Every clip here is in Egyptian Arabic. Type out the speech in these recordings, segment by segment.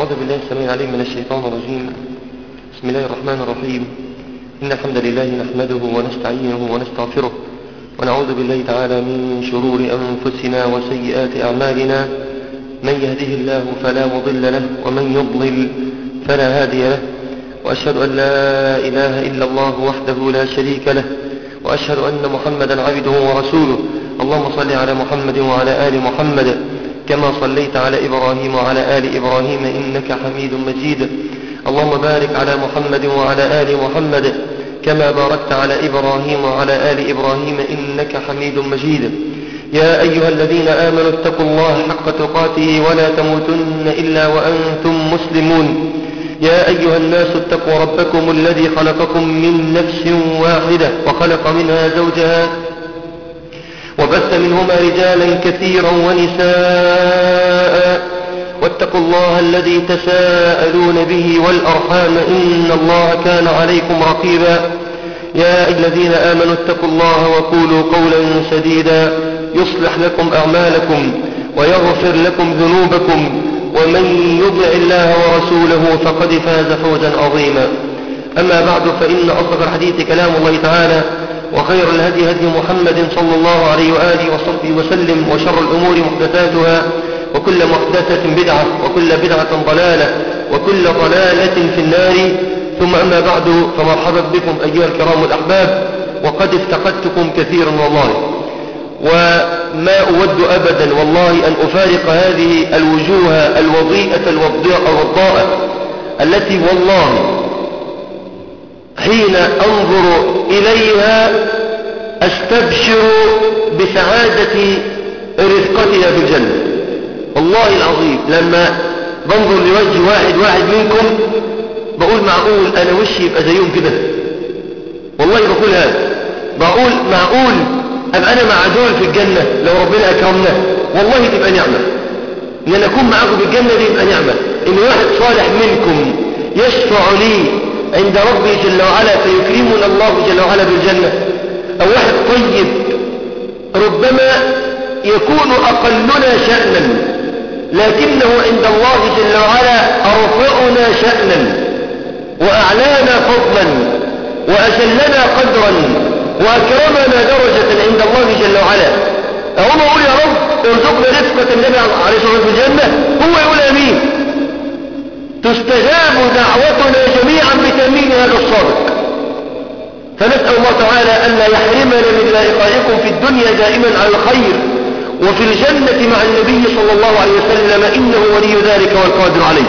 أعوذ بالله السميع العليم من الشيطان الرجيم بسم الله الرحمن الرحيم إن الحمد لله نحمده ونستعينه ونستغفره ونعوذ بالله تعالى من شرور أنفسنا وسيئات أعمالنا من يهده الله فلا مضل له ومن يضلل فلا هادي له وأشهد أن لا إله إلا الله وحده لا شريك له وأشهد أن محمدا عبده ورسوله اللهم صل على محمد وعلى آل محمد كما صليت على إبراهيم وعلى آل إبراهيم إنك حميد مجيد اللهم بارك على محمد وعلى آل محمد كما باركت على إبراهيم وعلى آل إبراهيم إنك حميد مجيد يا أيها الذين آمنوا اتقوا الله حق تقاته ولا تموتن إلا وأنتم مسلمون يا أيها الناس اتقوا ربكم الذي خلقكم من نفس واحدة وخلق منها زوجها وبث منهما رجالا كثيرا ونساء واتقوا الله الذي تساءلون به والأرحام إن الله كان عليكم رقيبا يا أيها الذين آمنوا اتقوا الله وقولوا قولا سديدا يصلح لكم أعمالكم ويغفر لكم ذنوبكم ومن يطع الله ورسوله فقد فاز فوزا عظيما أما بعد فإن أصدق الحديث كلام الله تعالى وخير الهدي هدي محمد صلى الله عليه وآله وصحبه وسلم وشر الأمور محدثاتها وكل محدثة بدعة وكل بدعة ضلالة وكل ضلالة في النار ثم أما بعد فمرحبا بكم أيها الكرام الأحباب وقد افتقدتكم كثيرا والله وما أود أبدا والله أن أفارق هذه الوجوه الوضيئة الوضاءة التي والله حين أنظر إليها أستبشر بسعادة رفقتها في الجنة والله العظيم لما بنظر لوجه واحد واحد منكم بقول معقول أنا وشي يبقى زيهم كده والله بقول هذا بقول معقول أبقى أنا مع دول في الجنة لو ربنا أكرمنا والله تبقى نعمة إن أنا أكون معكم في الجنة دي يبقى نعمة إن واحد صالح منكم يشفع لي عند ربي جل وعلا فيكرمنا الله جل وعلا بالجنة أو واحد طيب ربما يكون أقلنا شأنا لكنه عند الله جل وعلا أرفعنا شأنا وأعلانا فضلا وأجلنا قدرا وأكرمنا درجة عند الله جل وعلا أقوم أقول يا رب ارزقنا رفقة النبي عليه الصلاة والسلام في الجنة هو يقول أمين تستجاب دعوتنا جميعا بتأمين هذا الصادق فنسأل الله تعالى أن لا يحرمنا من لقائكم في الدنيا دائما على الخير وفي الجنة مع النبي صلى الله عليه وسلم إنه ولي ذلك والقادر عليه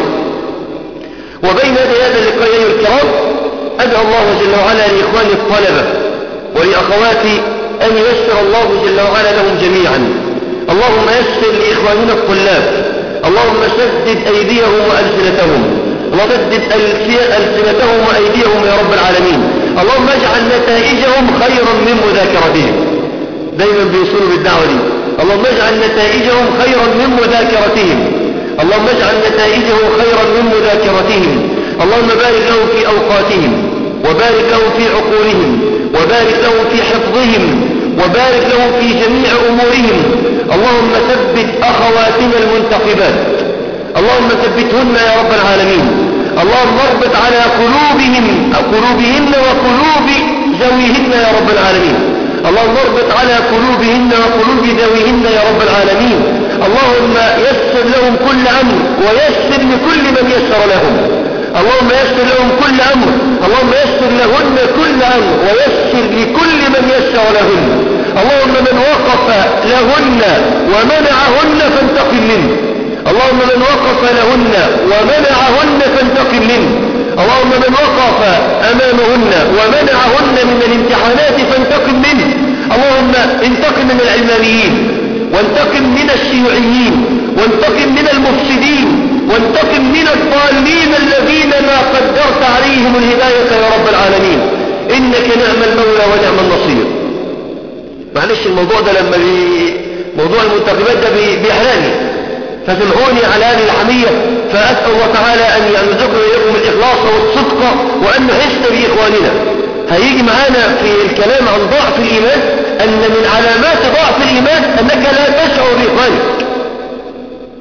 وبين هذا اللقاء أيها الكرام أدعو الله جل وعلا لإخواني الطلبة ولأخواتي أن ييسر الله جل وعلا لهم جميعا اللهم يسر لإخواننا الطلاب اللهم سدد أيديهم وألسنتهم اللهم سدد ألسنتهم وأيديهم يا رب العالمين اللهم اجعل نتائجهم خيرا من مذاكرتهم دايما بيوصلوا بالدعوة دي اللهم اجعل نتائجهم خيرا من مذاكرتهم اللهم اجعل نتائجهم خيرا من مذاكرتهم اللهم بارك لهم في أوقاتهم وبارك لهم في عقولهم وبارك لهم في حفظهم وبارك لهم في جميع أمورهم اللهم ثبت أخواتنا المنتقبات اللهم ثبتهن يا رب العالمين اللهم اربط على قلوبهم قلوبهن وقلوب ذويهن يا رب العالمين اللهم اربط على قلوبهن وقلوب ذويهن يا رب العالمين اللهم يسر لهم كل أمر ويسر لكل من يسر لهم اللهم يسر لهم كل أمر اللهم يسر لهن كل أمر ويسر لكل من يسر لهن اللهم من وقف لهن ومنعهن فانتقم منه اللهم من وقف لهن ومنعهن فانتقم منه اللهم من وقف أمامهن ومنعهن من الامتحانات فانتقم منه اللهم انتقم من العلمانيين وانتقم من الشيوعيين وانتقم من المفسدين وانتقم من الضالين الذين ما قدرت عليهم الهداية يا رب العالمين إنك نعم المولى ونعم النصير معلش الموضوع ده لما بي... موضوع المنتقبات ده بي... بيحراني فسمعوني على هذه الحمية فأسأل الله تعالى أن يرزقنا إليكم الإخلاص والصدق وأن نحس بإخواننا هيجي معانا في الكلام عن ضعف الإيمان أن من علامات ضعف الإيمان أنك لا تشعر بإخوانك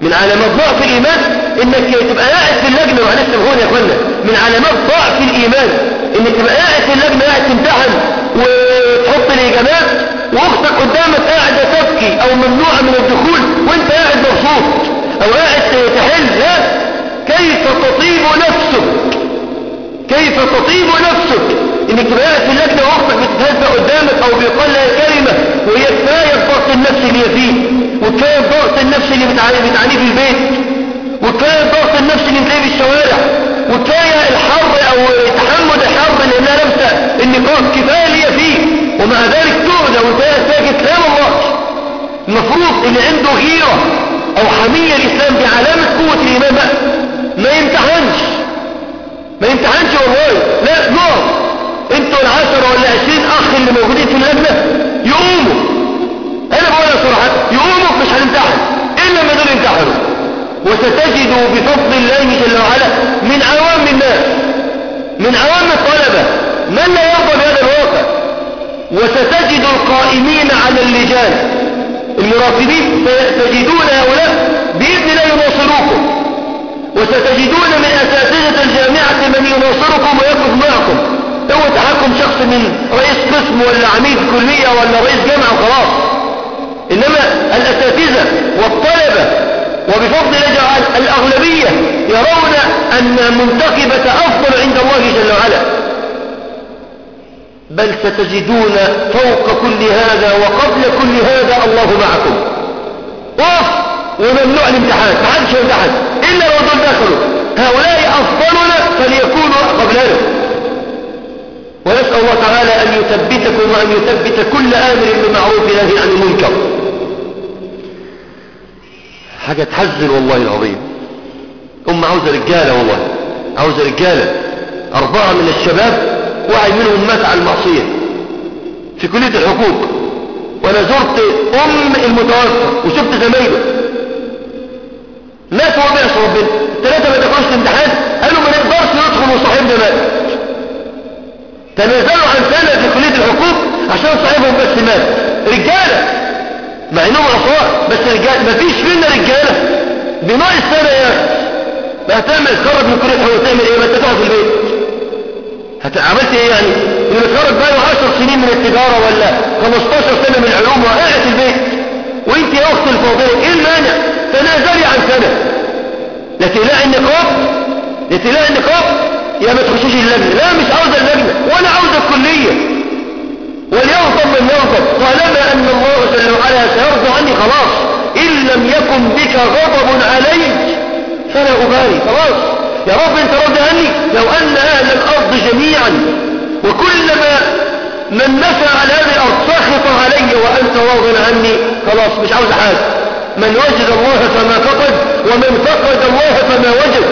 من علامات ضعف الإيمان إنك تبقى قاعد في اللجنة معلش بقول يا أخوانا من علامات ضعف الإيمان إنك تبقى قاعد في اللجنة قاعد تمتحن وتحط الإجابات وأختك قدامك قاعدة تبكي أو ممنوعة من الدخول وأنت قاعد مبسوط أو قاعد تحل لا كيف تطيب نفسك كيف تطيب نفسك انك تبقى قاعد في اللجنه واختك بتتهزأ قدامك او بيقال لها كلمه وهي كفايه الضغط النفسي اللي هي فيه وكفايه الضغط النفسي اللي بتعاني بتعانيه في البيت وكفايه الضغط النفسي اللي بتلاقيه في الشوارع وكفايه الحر او تحمل الحر اللي انها لابسه النقاب كفايه اللي هي فيه ومع ذلك تؤذى وانت ساكت كلام الله المفروض اللي عنده غيره او حميه الاسلام دي علامه قوه الايمان بقى ما يمتحنش ما يمتحنش والله لا نقف انتوا العشرة ولا عشرين اخ اللي موجودين في اللجنة يقوموا انا بقولها صراحة يقوموا مش هنمتحن الا ما دول يمتحنوا وستجدوا بفضل الله جل وعلا من عوام الناس من عوام الطلبة من لا يرضى بهذا الواقع وستجد القائمين على اللجان المراقبين تجدون هؤلاء بإذن الله يناصروكم وستجدون من أساتذة الجامعة من يناصركم ويقف معكم هو تحكم شخص من رئيس قسم ولا عميد كلية ولا رئيس جامعة وخلاص إنما الأساتذة والطلبة وبفضل الله الأغلبية يرون أن منتخبة أفضل عند الله جل وعلا بل ستجدون فوق كل هذا وقبل كل هذا الله معكم وقف وممنوع الامتحان ما حدش يمتحن إلا لو دول دخلوا هؤلاء أفضلنا فليكونوا قبلنا ونسأل الله تعالى أن يثبتكم وأن يثبت كل آمر بمعروف نهي عن المنكر حاجة تحزن والله العظيم أم عاوزة رجالة والله عاوزة رجالة أربعة من الشباب واحد منهم مات على المعصية في كلية الحقوق وأنا زرت أم المتوفى وشفت زمايله مات وهو بيعصي ربنا الثلاثة ما دخلوش الامتحان قالوا ما نقدرش ندخل وصاحبنا مات تنازلوا عن سنة في كلية الحقوق عشان صاحبهم بس مات رجالة مع انهم عصاة بس رجالة ما فيش فينا رجالة بناقص سنة يا اخي ما هتعمل تخرج من كلية الحقوق تعمل ايه ما انت تقعد في البيت هت... عملت ايه يعني اللي متخرج بقى 10 سنين من التجارة ولا 15 سنة من العلوم وقاعد في البيت وانت يا اخت الفاضلة ايه المانع تنازلي عن سنة لا تقلعي النقاب لا تقلعي النقاب يا ما تخشيش اللجنة لا مش عاوزة اللجنة ولا عاوزة الكلية وليغضب من يغضب طالما أن الله جل وعلا سيرضى عني خلاص إن لم يكن بك غضب علي فلا أبالي خلاص يا رب انت راضي عني لو أن أهل الأرض جميعا وكلما من مشى على هذه الأرض سخط علي وأنت راض عني خلاص مش عاوز حاجة من وجد الله فما فقد ومن فقد الله فما وجد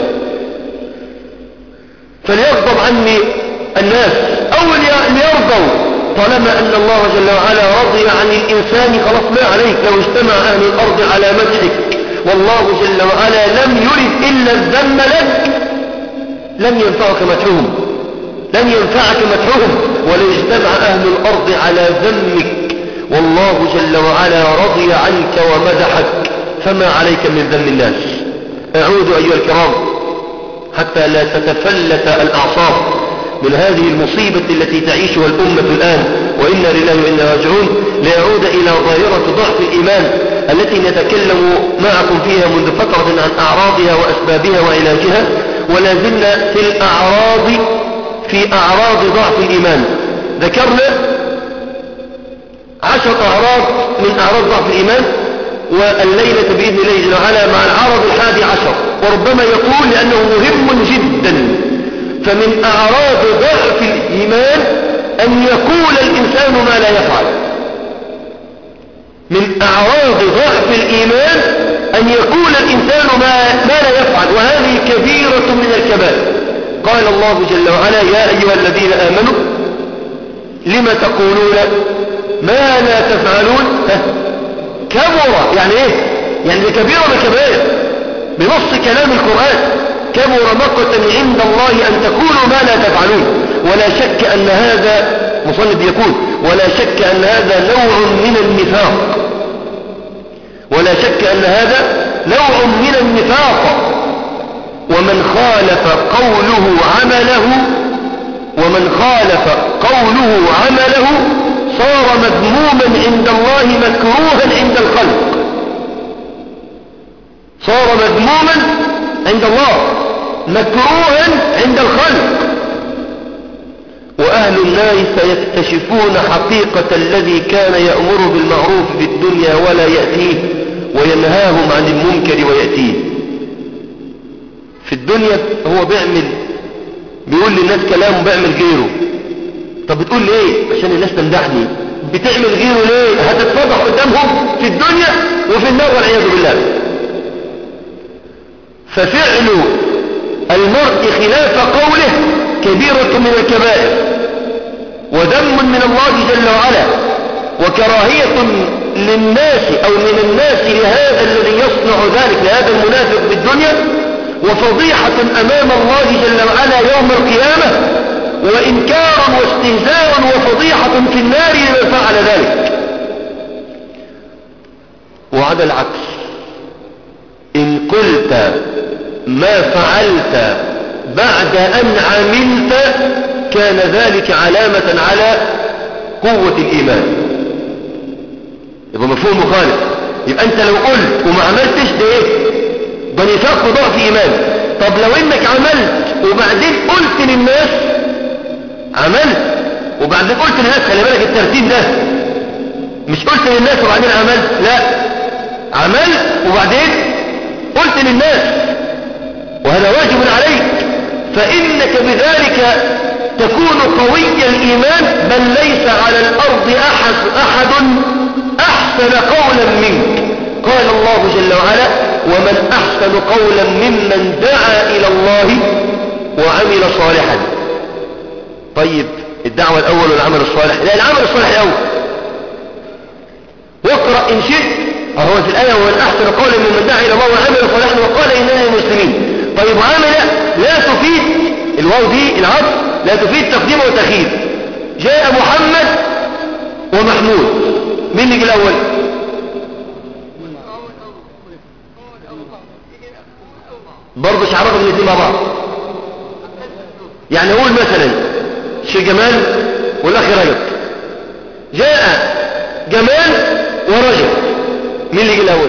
فليغضب عني الناس أو ليرضوا طالما أن الله جل وعلا رضي عن الإنسان خلاص ما عليك لو اجتمع أهل الأرض على مدحك والله جل وعلا لم يرد إلا الذم لك لم ينفعك مدحهم لن ينفعك مدحهم ولو اجتمع أهل الأرض على ذمك والله جل وعلا رضي عنك ومدحك فما عليك من ذم الناس أعود أيها الكرام حتى لا تتفلت الأعصاب من هذه المصيبة التي تعيشها الأمة الآن وإنا لله وإنا راجعون ليعود إلى ظاهرة ضعف الإيمان التي نتكلم معكم فيها منذ فترة عن أعراضها وأسبابها وعلاجها ولا زلنا في الأعراض في أعراض ضعف الإيمان ذكرنا عشر أعراض من أعراض ضعف الإيمان والليلة بإذن الله جل وعلا مع العرض الحادي عشر وربما يقول لأنه مهم جدا فمن أعراض ضعف الإيمان أن يقول الإنسان ما لا يفعل من أعراض ضعف الإيمان أن يقول الإنسان ما, ما لا يفعل وهذه كبيرة من الكبائر قال الله جل وعلا يا أيها الذين آمنوا لم تقولون ما لا تفعلون كبر يعني ايه يعني كبيرة من الكبائر بنص كلام القرآن كبر مقتا عند الله أن تقولوا ما لا تفعلون ولا شك أن هذا مصنف يقول ولا شك أن هذا نوع من النفاق ولا شك أن هذا نوع من النفاق ومن خالف قوله عمله ومن خالف قوله عمله صار مذموما عند الله مكروها عند الخلق صار مذموما عند الله مكروها عند الخلق وأهل النار سيكتشفون حقيقة الذي كان يأمر بالمعروف في الدنيا ولا يأتيه وينهاهم عن المنكر ويأتيه في الدنيا هو بيعمل بيقول للناس كلام وبيعمل غيره طب بتقول ليه عشان الناس تمدحني بتعمل غيره ليه هتتفضح قدامهم في الدنيا وفي النار والعياذ بالله ففعل المرء خلاف قوله كبيرة من الكبائر وذم من الله جل وعلا وكراهية للناس أو من الناس لهذا الذي يصنع ذلك لهذا المنافق في الدنيا وفضيحة أمام الله جل وعلا يوم القيامة وإنكار واستهزاء وفضيحة في النار لمن فعل ذلك وعلى العكس إن قلت ما فعلت بعد أن عملت كان ذلك علامة على قوة الإيمان يبقى مفهوم مخالف يبقى أنت لو قلت وما عملتش ده إيه ده نفاق وضعف إيمان طب لو إنك عملت وبعدين قلت للناس عملت وبعدين قلت للناس خلي بالك الترتيب ده مش قلت للناس وبعدين عملت لا عملت وبعدين قلت للناس وهذا واجب عليك فإنك بذلك تكون قوي الإيمان بل ليس على الأرض أحد, أحد أحسن قولا منك قال الله جل وعلا ومن أحسن قولا ممن دعا إلى الله وعمل صالحا طيب الدعوة الأول والعمل الصالح لا العمل الصالح الأول واقرأ إن شئت وهو في الآية ومن أحسن قولا ممن دعا إلى الله وعمل صالحا وقال إننا مسلمين طيب وعمل لا تفيد الواو دي العطف لا تفيد تقديم وتأخير جاء محمد ومحمود مين اللي جه الأول برضه شعرهم الاثنين مع بعض يعني قول مثلا شي جمال والاخ رجب جاء جمال ورجب مين اللي جه الاول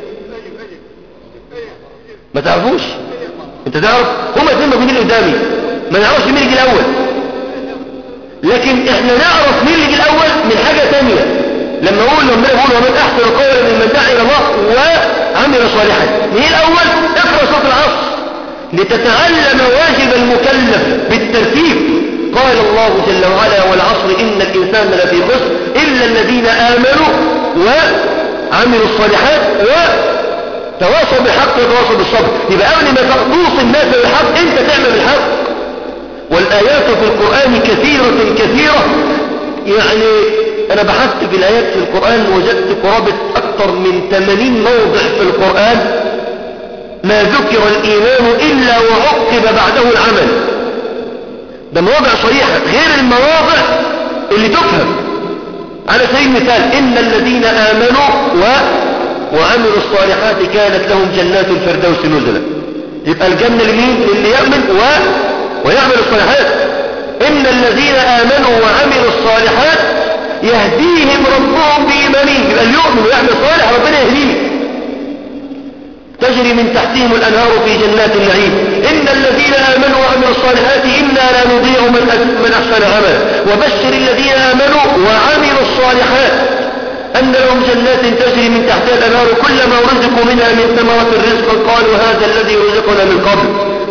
ما تعرفوش انت تعرف هما اثنين موجودين قدامي ما نعرفش مين اللي جه الاول لكن احنا نعرف مين اللي جه الاول من حاجه ثانيه لما اقول لما اقول ومن احسن قولا ممن دعا الى الله وعمل صالحا مين الاول اقرا سوره العصر لتتعلم واجب المكلف بالترتيب قال الله جل وعلا والعصر ان الانسان لفي خسر الا الذين امنوا وعملوا الصالحات وتواصوا بالحق وتواصوا بالصبر يبقى قبل ما توصي الناس بالحق انت تعمل الحق والايات في القران كثيره كثيره يعني أنا بحثت في الآيات في القرآن وجدت قرابة أكثر من 80 موضع في القرآن ما ذكر الإيمان إلا وعقب بعده العمل ده مواضع صريحة غير المواضع اللي تفهم على سبيل المثال إن الذين آمنوا و... وعملوا الصالحات كانت لهم جنات الفردوس نزلا يبقى الجنة لمين للي يؤمن و... ويعمل الصالحات إن الذين آمنوا وعملوا الصالحات يهديهم ربهم بإيمانهم يبقى اللي يؤمن ويعمل صالح ربنا يهديه تجري من تحتهم الأنهار في جنات النعيم إن الذين آمنوا وعملوا الصالحات إنا لا نضيع من, من أحسن عمل وبشر الذين آمنوا وعملوا الصالحات أن لهم جنات تجري من تحتها الأنهار كلما رزقوا منها من ثمرة الرزق قالوا هذا الذي رزقنا من قبل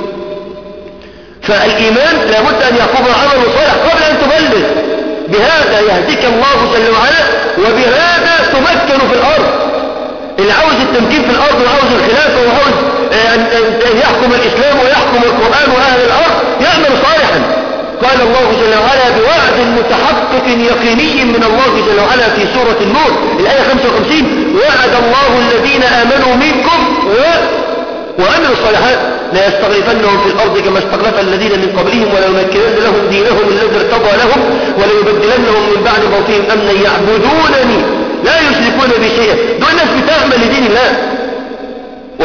فالإيمان لابد أن يقوم عمل صالح قبل أن تبلغ بهذا يهديك الله جل وعلا وبهذا تمكن في الأرض اللي عاوز التمكين في الأرض وعاوز الخلافة وعاوز أن يحكم الإسلام ويحكم القرآن وأهل الأرض يعمل صالحا قال الله جل وعلا بوعد متحقق يقيني من الله جل وعلا في سورة النور الآية 55 وعد الله الذين آمنوا منكم و وعملوا الصالحات لا يستغرفنهم في الأرض كما استغرف الذين من قبلهم وليمكنن لهم دينهم الذي ارتضى لهم وليبدلنهم من بعد موتهم أمنا يعبدونني لا يشركون بي شيئا دول الناس بتعمل لدين الله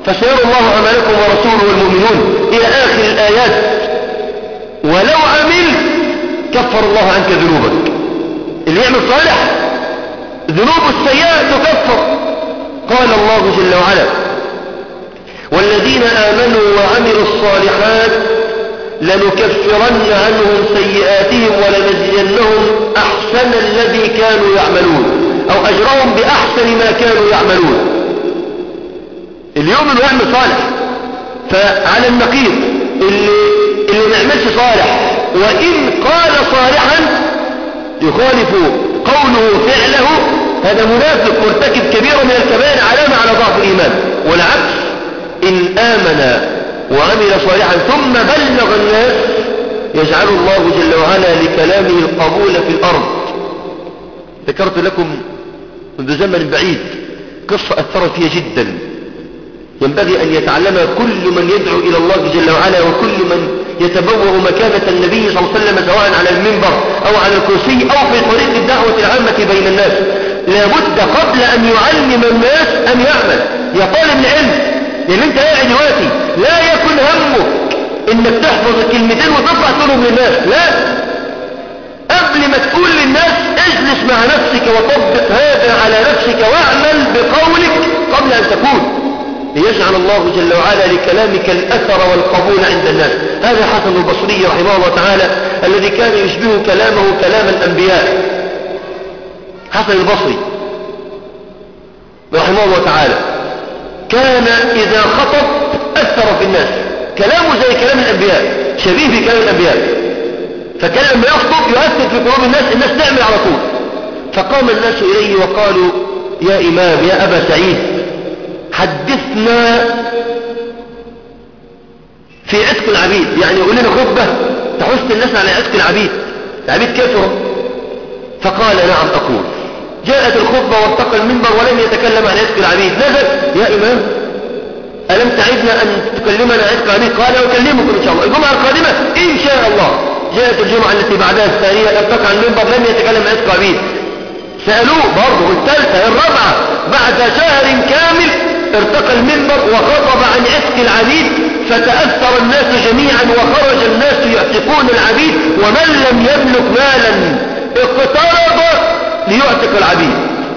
فسيرى الله عملكم ورسوله والمؤمنون إلى آخر الآيات ولو عملت كفر الله عنك ذنوبك اللي يعمل صالح ذنوب السيئة تكفر قال الله جل وعلا والذين آمنوا وعملوا الصالحات لنكفرن عنهم سيئاتهم ولنجزينهم أحسن الذي كانوا يعملون أو أجرهم بأحسن ما كانوا يعملون اليوم اللي يعمل صالح فعلى النقيض اللي, اللي نعملش صالح وإن قال صالحا يخالف قوله فعله هذا منافق مرتكب كبيرا من الكبائر علامة على ضعف الإيمان والعكس إن آمن وعمل صالحا ثم بلغ الناس يجعل الله جل وعلا لكلامه القبول في الأرض ذكرت لكم منذ زمن بعيد قصة أثرت فيها جدا ينبغي أن يتعلمها كل من يدعو إلى الله جل وعلا وكل من يتبوأ مكانة النبي صلى الله عليه وسلم سواء على المنبر أو على الكرسي أو في طريق الدعوة العامة بين الناس لابد قبل أن يعلم الناس أن يعمل يا طالب العلم لأن أنت قاعد دلوقتي لا يكن همك إنك تحفظ الكلمتين وتطلع تقولهم للناس لا قبل ما تقول للناس اجلس مع نفسك وطبق هذا على نفسك واعمل بقولك قبل أن تكون ليجعل الله جل وعلا لكلامك الأثر والقبول عند الناس هذا حسن البصري رحمه الله تعالى الذي كان يشبه كلامه كلام الأنبياء حسن البصري رحمه الله تعالى كان إذا خطب أثر في الناس كلامه زي كلام الأنبياء شبيه في كلام الأنبياء فكان لما يخطب يؤثر في قلوب الناس الناس تعمل على طول فقام الناس إليه وقالوا يا إمام يا أبا سعيد حدثنا في عتق العبيد يعني يقول لنا خطبة تحث الناس على عتق العبيد العبيد كثروا فقال نعم أقول جاءت الخطبة وارتقى المنبر ولم يتكلم عن عتق العبيد نزل يا إمام ألم تعدنا أن تكلمنا عن عتق العبيد قال أكلمكم إن شاء الله الجمعة القادمة إن شاء الله جاءت الجمعة التي بعدها الثانية ارتقى المنبر لم يتكلم عن عتق العبيد سألوه برضه الثالثة الرابعة بعد شهر كامل ارتقى المنبر وخطب عن عتق العبيد فتأثر الناس جميعا وخرج الناس يعتقون العبيد ومن لم يملك مالا اقترض ليعتق العبيد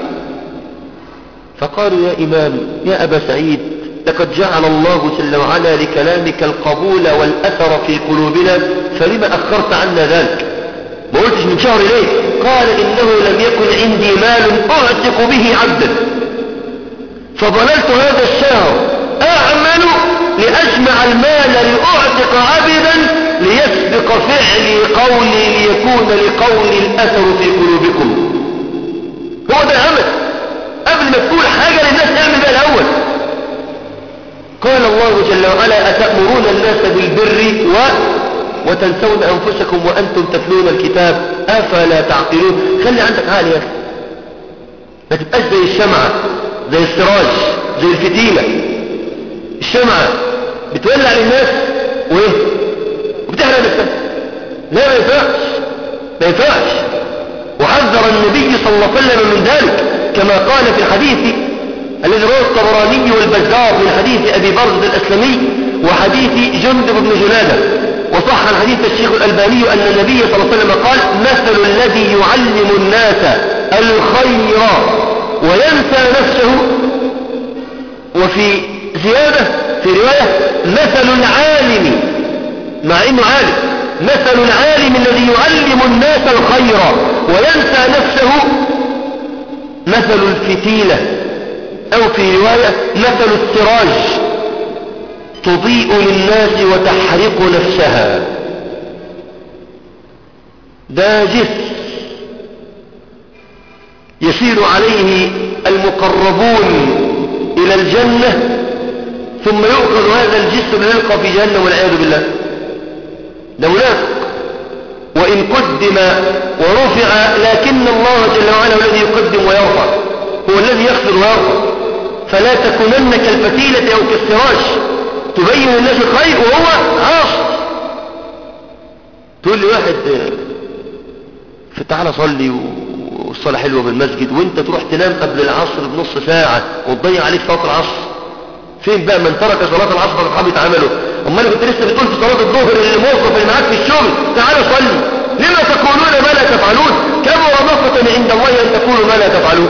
فقالوا يا إمام يا أبا سعيد لقد جعل الله جل وعلا لكلامك القبول والأثر في قلوبنا فلما أخرت عنا ذلك ما قلتش من شهر ليه قال إنه لم يكن عندي مال أعتق به عبدا فظللت هذا الشهر أعمل لأجمع المال لأعتق عبدا ليسبق فعلي قولي ليكون لقولي الأثر في قلوبكم هو ده العمل قبل ما تقول حاجة للناس اعمل بها الأول قال الله جل وعلا أتأمرون الناس بالبر و وتنسون أنفسكم وأنتم تتلون الكتاب أفلا تعقلون خلي عندك عقل يا أخي ما تبقاش زي الشمعة زي السراج زي الفتيلة الشمعة بتولع للناس وإيه وبتحرق نفسها لا ما ينفعش ما ينفعش وحذر النبي صلى الله عليه وسلم من ذلك كما قال في الحديث الذي رواه الطبراني والبزار من حديث أبي برز الأسلمي وحديث جندب بن جنادة وصح الحديث الشيخ الألباني أن النبي صلى الله عليه وسلم قال مثل الذي يعلم الناس الخير وينسى نفسه وفي زيادة في رواية مثل العالم مع انه عالم مثل العالم الذي يعلم الناس الخير وينسى نفسه مثل الفتيلة او في رواية مثل السراج تضيء للناس وتحرق نفسها ده جسر يسير عليه المقربون إلى الجنة ثم يؤخذ هذا الجسر ليلقى في جهنم والعياذ بالله ده منافق وإن قدم ورفع لكن الله جل وعلا هو الذي يقدم ويرفع هو الذي يخفض ويرفع فلا تكونن كالفتيلة أو كالسراج تبين الناس الخير وهو عاصي تقول لي واحد فتعالى صلي والصلاة حلوة بالمسجد وانت تروح تنام قبل العصر بنص ساعة وتضيع عليك صلاة العصر فين بقى من ترك صلاة العصر فقد عمله امال كنت لسه بتقول في صلاة الظهر اللي موظف اللي معاك في الشغل تعال صلي لما تقولون ما لا تفعلون كبر مقتا عند الله ان تقولوا ما لا تفعلون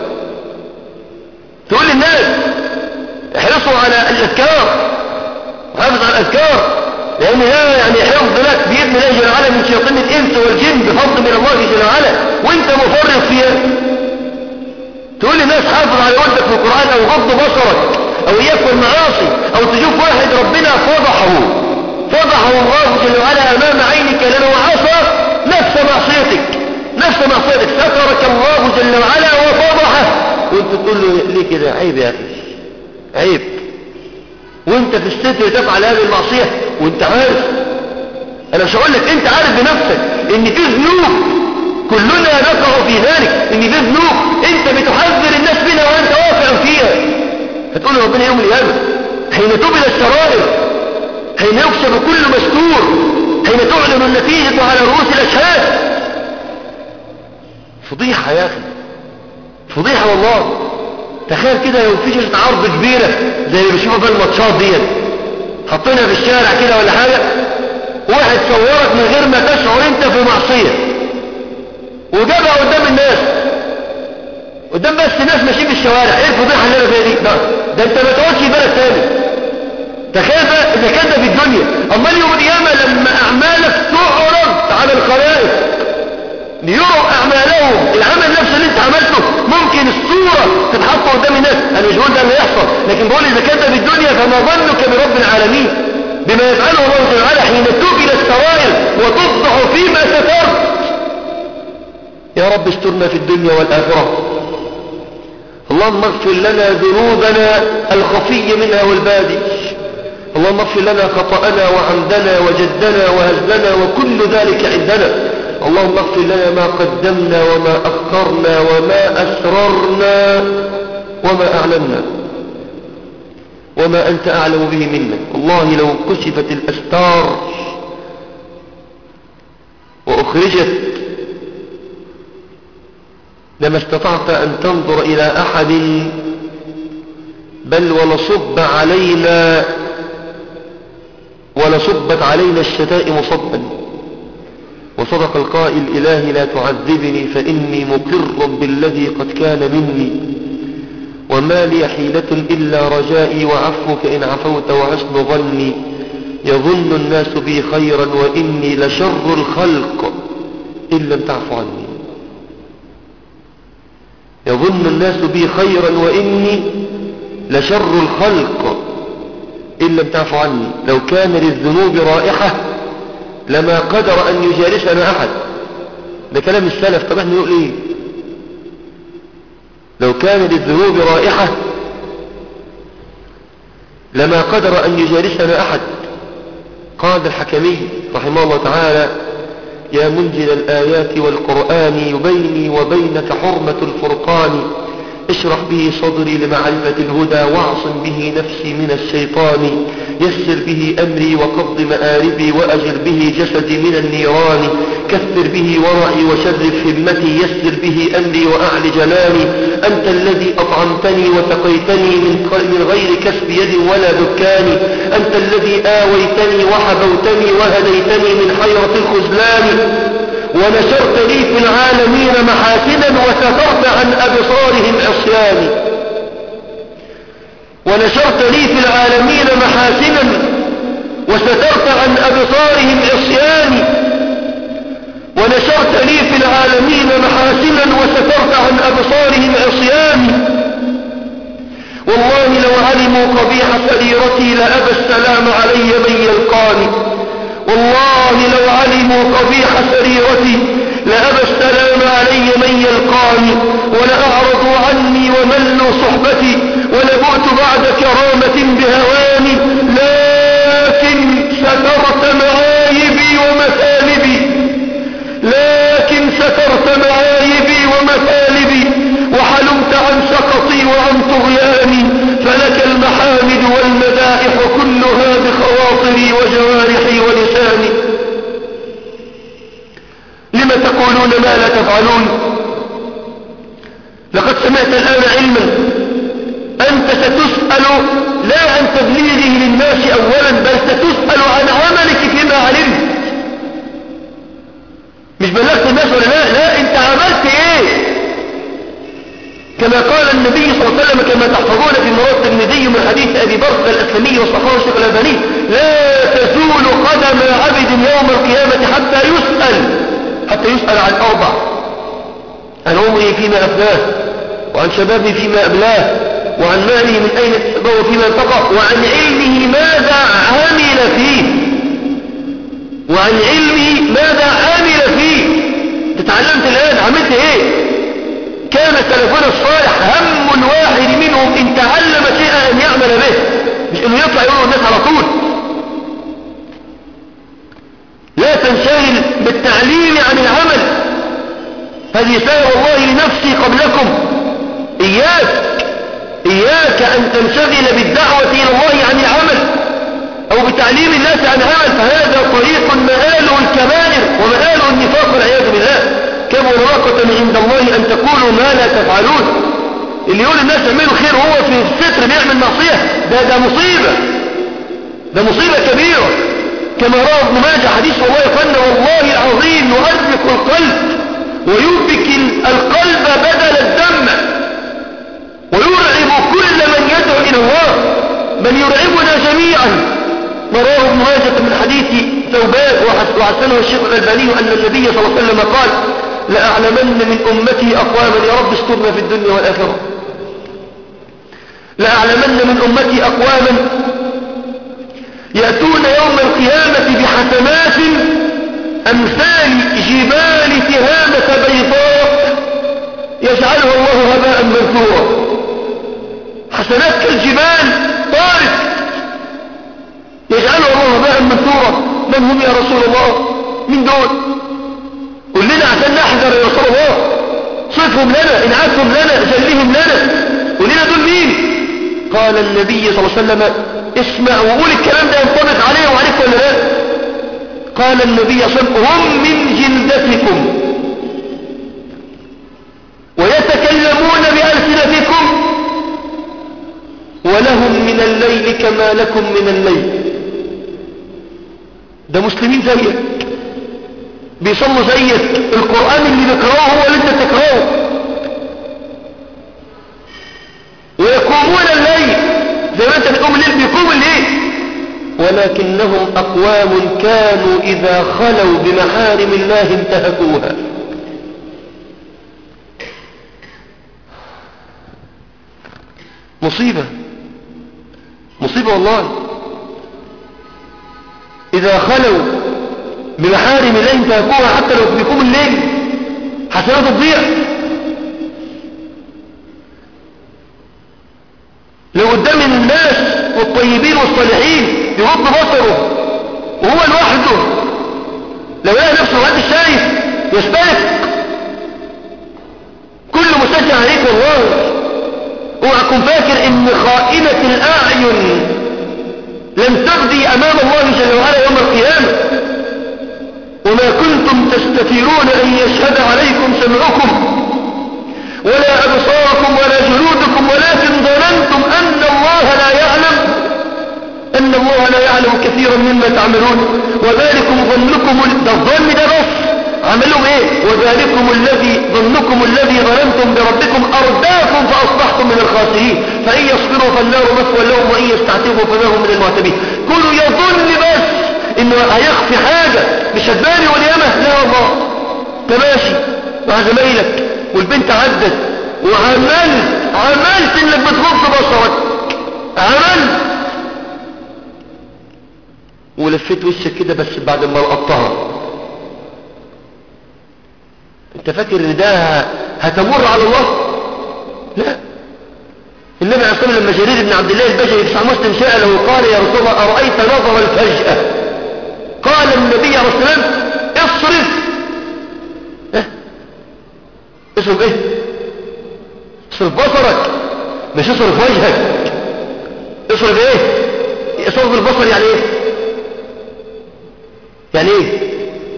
تقول للناس احرصوا على الاذكار حافظ على الاذكار لان ده يعني حفظ لك باذن الله جل وعلا من شياطين الانس والجن بفضل من الله جل وعلا وانت مفرط فيها تقول للناس حافظ على ودك في القران او غض بصرك او اياك المعاصي او تشوف واحد ربنا فضحه فضحه الله جل وعلا امام عينك لانه عصى نفس معصيتك نفس معصيتك سترك الله جل وعلا وفضحه وانت تقول له ليه كده عيب يا اخي عيب وانت في الستر تفعل هذه المعصية وانت عارف انا مش هقول لك انت عارف بنفسك ان في ذنوب كلنا نقع في ذلك ان في ذنوب انت بتحذر الناس منها وانت واقع فيها هتقول ربنا يوم القيامة حين تبل السرائر حين يكشف كل مستور حين تعلن النتيجة على رؤوس الاشهاد فضيحة يا اخي فضيحة والله تخيل كده لو في شاشة عرض كبيرة زي اللي بيشوفوا في الماتشات دي حطينا في الشارع كده ولا حاجة واحد صورك من غير ما تشعر انت في معصية وجابها قدام الناس قدام بس ناس ماشيين في الشوارع ايه الفضيحة اللي انا فيها دي ده, ده انت ما تقعدش في بلد تاني تخيل بقى اذا كان ده في الدنيا امال يوم القيامة لما اعمالك تعرض على الخلائق ليروا اعمالهم العمل نفسه اللي انت عملته ممكن الصورة تتحط قدام الناس انا مش بقول ده اللي يحصل لكن بقول اذا كان ده في الدنيا فما ظنك برب العالمين بما يفعله الله جل وعلا حين تبل السرائر وتفضح فيما سترت يا رب استرنا في الدنيا والاخره اللهم اغفر لنا ذنوبنا الخفي منها والبادي اللهم اغفر لنا خطأنا وعمدنا وجدنا وهزلنا وكل ذلك عندنا اللهم اغفر لنا ما قدمنا وما أخرنا وما أسررنا وما أعلنا وما أنت أعلم به منا والله لو كشفت الأستار وأخرجت لما استطعت أن تنظر إلى أحد بل ولصب علينا ولصبت علينا الشتائم صبا وصدق القائل إلهي لا تعذبني فإني مقر بالذي قد كان مني وما لي حيلة إلا رجائي وعفوك إن عفوت وحسن ظني يظن الناس بي خيرا وإني لشر الخلق إن لم تعف عني يظن الناس بي خيرا وإني لشر الخلق إن لم تعف عني لو كان للذنوب رائحة لما قدر أن يجالسنا أحد ده كلام السلف طب احنا نقول ايه لو كان للذنوب رائحة لما قدر أن يجالسنا أحد قال الحكمي رحمه الله تعالى يا منزل الآيات والقرآن يبيني وبينك حرمة الفرقان اشرح به صدري لمعرفة الهدى واعصم به نفسي من الشيطان يسر به أمري وقض مآربي وأجر به جسدي من النيران كثر به ورعي وشرف همتي يسر به أمري وأعل جلالي أنت الذي أطعمتني وسقيتني من من غير كسب يد ولا دكان أنت الذي آويتني وحبوتني وهديتني من حيرة الخذلان ونشرت لي في العالمين محاسنا وسترت عن أبصارهم عصياني ونشرت لي في العالمين محاسنا وسترت عن أبصارهم عصياني ونشرت لي في العالمين محاسنا وسترت عن أبصارهم عصياني والله لو علموا قبيح سريرتي لأبى السلام علي من يلقاني والله لو علموا قبيح سريرتي لأبى السلام علي من يلقاني ولأعرضوا عني وملوا صحبتي ولبعت بعد كرامة بهواني لكن سترت معايبي ومثالبي لكن سترت معايبي ومثالبي وحلمت عن سقطي وعن طغياني فلك المحامد والمدائح كلها بخواطري وجوارحي ولساني لم تقولون ما لا تفعلون لقد سمعت الآن علما أنت ستسأل لا عن تبليغه للناس أولا بل ستسأل عن عملك فيما علمت مش بلغت الناس ولا لا لا انت عملت ايه كما قال النبي صلى الله عليه وسلم كما تحفظون في مرات الترمذي من حديث ابي بكر الاسلمي والصحابه الشيخ الالباني لا تزول قدم عبد يوم القيامه حتى يسال حتى يسال عن اربع عن عمره فيما افناه وعن شبابه فيما ابلاه وعن ماله من اين اكتسبه وفيما انفقه وعن علمه ماذا عمل فيه وعن علمه ماذا عمل فيه تتعلمت الآن عملت ايه كان سلفنا الصالح هم الواحد منهم ان تعلم شيئا ان يعمل به مش انه يطلع يقول الناس على طول لا تنشغل بالتعليم عن العمل هذه سائر الله لنفسي قبلكم إياك إياك أن تنشغل بالدعوة إلى الله عن العمل أو بتعليم الناس عن عمل فهذا طريق مآله الكبائر ومآله النفاق والعياذ بالله كبر مقتا عند الله أن تقولوا ما لا تفعلون اللي يقول الناس اعملوا خير وهو في الستر بيعمل معصية ده ده مصيبة ده مصيبة كبيرة كما روى ابن ماجه حديث والله يقولنا والله العظيم يؤرق القلب ويوبك القلب بدل الدم ويرعب كل من يدعو إلى الله بل يرعبنا جميعا رواه ابن ماجه من حديث ثوبان وحسنه الشيخ الألباني أن النبي صلى الله عليه وسلم قال لأعلمن من أمتي أقواما يا رب استرنا في الدنيا والآخرة لأعلمن من أمتي أقواما يأتون يوم القيامة بحسنات أمثال جبال تهامة بيضاء يجعلها الله هباء منثورا حسنات كالجبال طارت يجعلها الله هباء منثورا من هم يا رسول الله من دول قل لنا عشان نحذر يا رسول الله صفهم لنا انعاتهم لنا جلهم لنا قل لنا دول مين قال النبي صلى الله عليه وسلم اسمع وقول الكلام ده ينطبق عليه وعليك ولا لا قال النبي صلى الله عليه وسلم هم من جلدتكم ويتكلمون بألسنتكم ولهم من الليل كما لكم من الليل ده مسلمين زيك بيصلوا زيك القرآن اللي بيقرأه هو اللي انت تقرأه ويقومون الليل زي ما انت بتقوم الليل بيقوم الليل ولكنهم أقوام كانوا إذا خلوا بمحارم الله انتهكوها مصيبة مصيبة والله إذا خلوا بمحارم الله انتهكوها حتى لو بيقوم الليل حسناته تضيع لو قدام الناس والطيبين والصالحين يغض بصره وهو لوحده لو لقى نفسه وقت الشايف يستيق كل مسجع عليك والله اوعكم فاكر ان خائنة الاعين لن تغدي امام الله جل وعلا يوم القيامة وما كنتم تستثيرون ان يشهد عليكم سمعكم ولا ابصاركم ولا جلودكم ولكن ظننتم ان الله لا يعلم ان الله لا يعلم كثيرا مما تعملون وذلكم ظنكم ده الظن ده بس عملهم ايه وذلكم الذي ظنكم الذي ظننتم بربكم ارداكم فاصبحتم من الخاسرين فان يصبروا فالنار مثوى لهم وان يستعتبوا فما هم من المعتبين كله يظن بس انه هيخفي حاجة مش هتباني واليمة لا والله تماشي مع زمايلك والبنت عدت وعملت عملت انك بتغض بصرك عملت ولفيت وشك كده بس بعد ما لقطتها انت فاكر ان ده هتمر على الله لا النبي عليه الصلاه لما جرير بن عبد الله البجلي في صحيح مسلم ساله قال يا رسول الله ارايت نظر الفجاه قال النبي عليه الصلاه والسلام اصرف اه اصرف ايه اصرف بصرك مش اصرف وجهك اصرف ايه اصرف البصر يعني ايه يعني ايه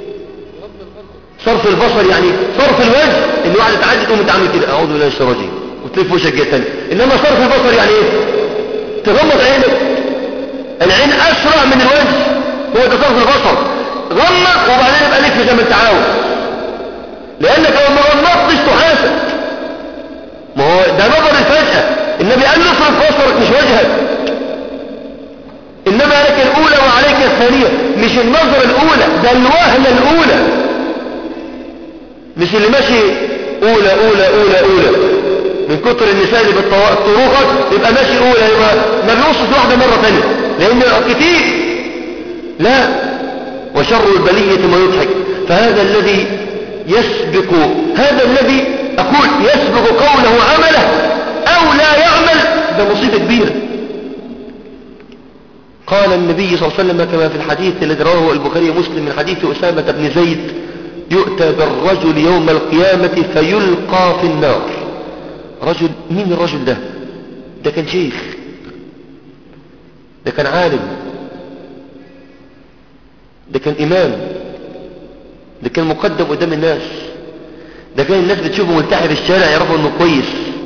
صرف البصر يعني صرف الوجه اللي واحد يتعدي تقوم تعمل كده اعوذ بالله من الشيطان الرجيم وتلف وشك جهه ثانيه انما صرف البصر يعني ايه تغمض عينك العين أسرع من الوجه هو تصرف البصر غمض وبعدين يبقى لك زي ما انت عاوز لأنك لو ما غمضتش تحاسب ما هو ده نظر الفجأة النبي قال له اصرف بصرك مش وجهك إنما عليك الأولى وعليك الثانية مش النظرة الأولى ده الوهلة الأولى مش اللي ماشي أولى أولى أولى أولى من كتر النساء اللي بالطروقة يبقى ماشي أولى يبقى ما بيوصف واحدة مرة ثانية لأن كتير لا وشر البلية ما يضحك فهذا الذي يسبق هذا الذي أقول يسبق قوله عمله أو لا يعمل ده مصيبة كبيرة قال النبي صلى الله عليه وسلم كما في الحديث الذي رواه البخاري ومسلم من حديث أسامة بن زيد يؤتى بالرجل يوم القيامة فيلقى في النار رجل مين الرجل ده ده كان شيخ ده كان عالم ده كان إمام ده كان مقدم قدام الناس ده كان الناس بتشوفه ملتحي في الشارع يعرفوا انه كويس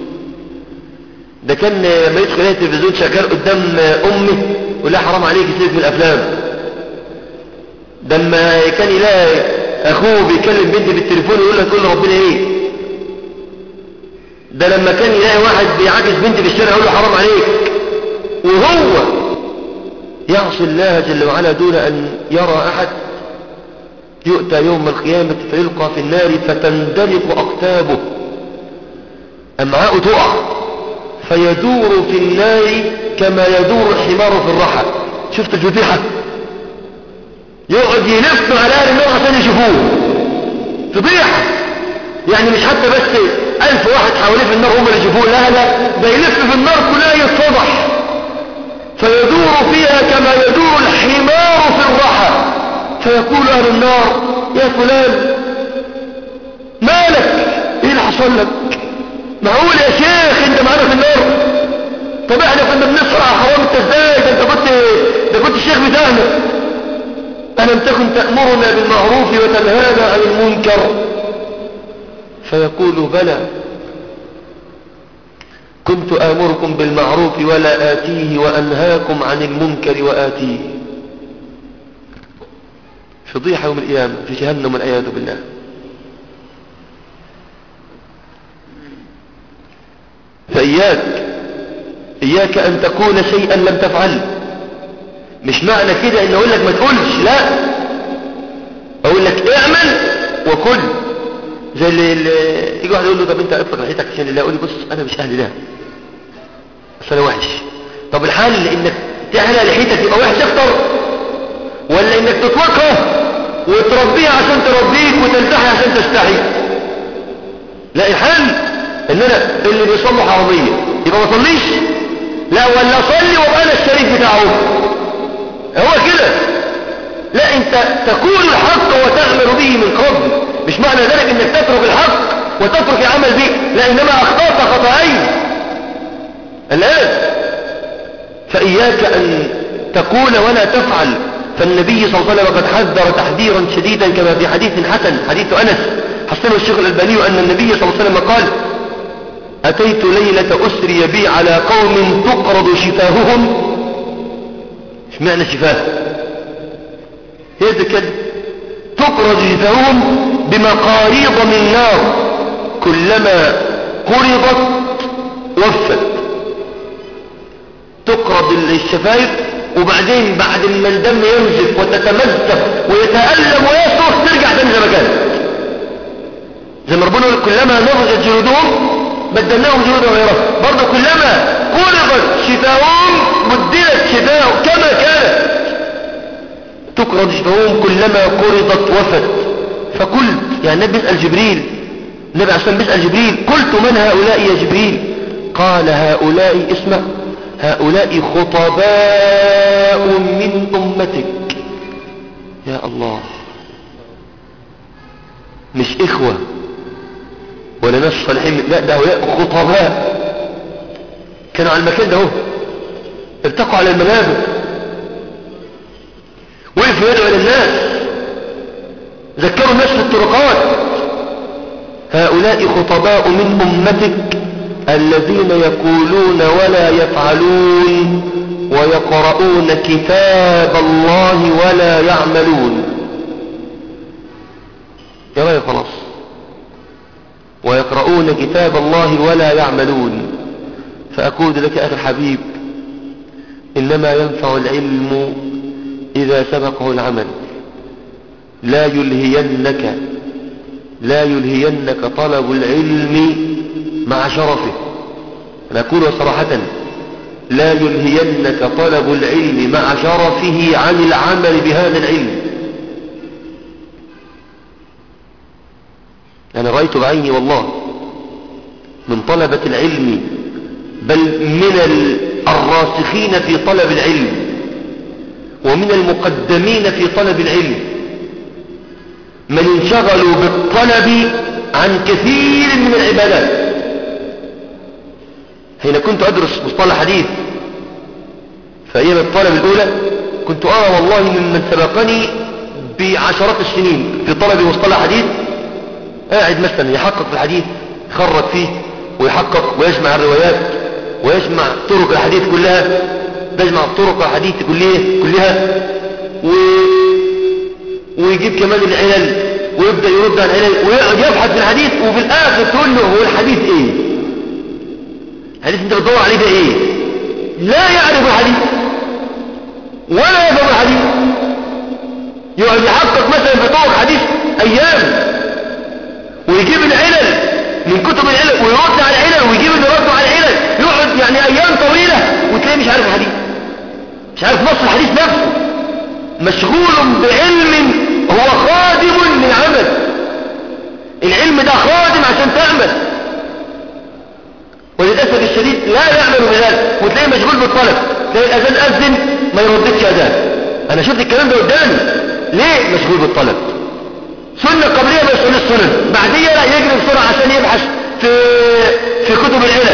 ده كان لما يدخل عليه التلفزيون شغال قدام امه يقول لها حرام عليك سيبك من الافلام ده لما كان يلاقي اخوه بيكلم بنت بالتليفون يقول لها تقول ربنا ايه ده لما كان يلاقي واحد بيعاكس بنت في الشارع يقول له حرام عليك وهو يعصي الله جل وعلا دون ان يرى احد يؤتى يوم القيامة فيلقى في النار فتندلق أقتابه أمعاء تقع فيدور في النار كما يدور الحمار في الرحى شفت الفتيحة يقعد يلف على أهل النار عشان يشوفوه فضيحة يعني مش حتى بس ألف واحد حواليه في النار هم اللي يشوفوه لا لا ده يلف في النار كلها يتفضح فيدور فيها كما يدور الحمار في الرحى فيقول أهل النار يا فلان مالك ايه اللي حصل لك معقول يا شيخ انت معانا في النار طب احنا كنا بنسرع حرام انت ازاي ده انت كنت ده كنت الشيخ بتاعنا ألم تكن تأمرنا بالمعروف وتنهانا عن المنكر فيقول بلى كنت آمركم بالمعروف ولا آتيه وأنهاكم عن المنكر وآتيه فضيحة يوم القيامة في جهنم والعياذ بالله فإياك إياك أن تكون شيئا لم تفعله مش معنى كده ان اقول لك ما تقولش لا اقول لك اعمل وكل زي اللي, اللي يجي واحد يقول له طب انت اطلق ريحتك عشان الله يقول لي بص انا مش اهل ده بس انا وحش طب الحل انك تحلى لحيتك يبقى وحش اكتر ولا انك تطلقها وتربيها عشان تربيك وتلتحي عشان تستحي لا الحل ان انا اللي بيصلوا حرامية يبقى ما صليش لا ولا اصلي وابقى انا الشريك بتاعه هو كده لا انت تقول الحق وتعمل به من قبل مش معنى ذلك انك تترك الحق وتترك العمل به لا انما اخطأت خطأين الان فاياك ان تقول ولا تفعل فالنبي صلى الله عليه وسلم قد حذر تحذيرا شديدا كما في حديث حسن حديث انس حسنه الشيخ الالباني ان النبي صلى الله عليه وسلم قال اتيت ليلة اسري بي على قوم تقرض شفاههم معنى شفاه هي كده تقرض جفاههم بمقاريض من نار كلما قرضت وفت تقرض الشفايف وبعدين بعد ما الدم ينزف وتتمزق ويتألم ويصرخ ترجع تاني زي ما كانت زي ما ربنا يقول كلما نضجت جلودهم بدلناهم جلودا غيرها برضه كلما قرضت شفاههم بدلت شفاههم كما كانت تقرض شفاههم كلما قرضت وفت فقلت يعني النبي بيسأل جبريل النبي عشان بيسأل جبريل قلت من هؤلاء يا جبريل قال هؤلاء اسمع هؤلاء خطباء من أمتك يا الله مش إخوة ولا ناس صالحين لا ده هؤلاء خطباء كانوا على المكان ده هو ارتقوا على المنابر وقفوا يدعوا للناس ذكروا الناس في الطرقات هؤلاء خطباء من أمتك الذين يقولون ولا يفعلون ويقرؤون كتاب الله ولا يعملون يا رأي خلاص ويقرؤون كتاب الله ولا يعملون فأقول لك أخي الحبيب إنما ينفع العلم إذا سبقه العمل لا يلهينك لا يلهينك طلب العلم مع شرفه أنا أقول صراحة لا يلهينك طلب العلم مع شرفه عن العمل بهذا العلم أنا رأيت بعيني والله من طلبة العلم بل من الراسخين في طلب العلم ومن المقدمين في طلب العلم من انشغلوا بالطلب عن كثير من العبادات حين كنت أدرس مصطلح حديث في أيام الطلب الأولى كنت أرى والله ممن سبقني بعشرات السنين في طلب مصطلح حديث قاعد مثلا يحقق في الحديث يخرج فيه ويحقق ويجمع الروايات ويجمع طرق الحديث كلها تجمع طرق الحديث كلها كلها و... ويجيب كمان العلل ويبدأ يرد على العلل ويقعد يبحث في الحديث وفي الآخر تقول له هو الحديث ايه الحديث انت بتدور عليه ده ايه لا يعرف الحديث ولا يفهم الحديث يقعد يحقق مثلا في طرق حديث ايام ويجيب العلل من كتب العلل ويرد على العلل ويجيب اللي رده على العلل يقعد يعني ايام طويلة وتلاقيه مش عارف الحديث مش عارف نص الحديث نفسه مشغول بعلم هو خادم للعمل العلم ده خادم عشان تعمل وللأسف الشديد لا يعمل بذلك وتلاقيه مشغول بالطلب تلاقي الأذان أذن ما يرددش أذان أنا شفت الكلام ده قدامي ليه مشغول بالطلب سنة قبلية ما يسأل السنن بعدية لا يجري بسرعة عشان يبحث في في كتب العلل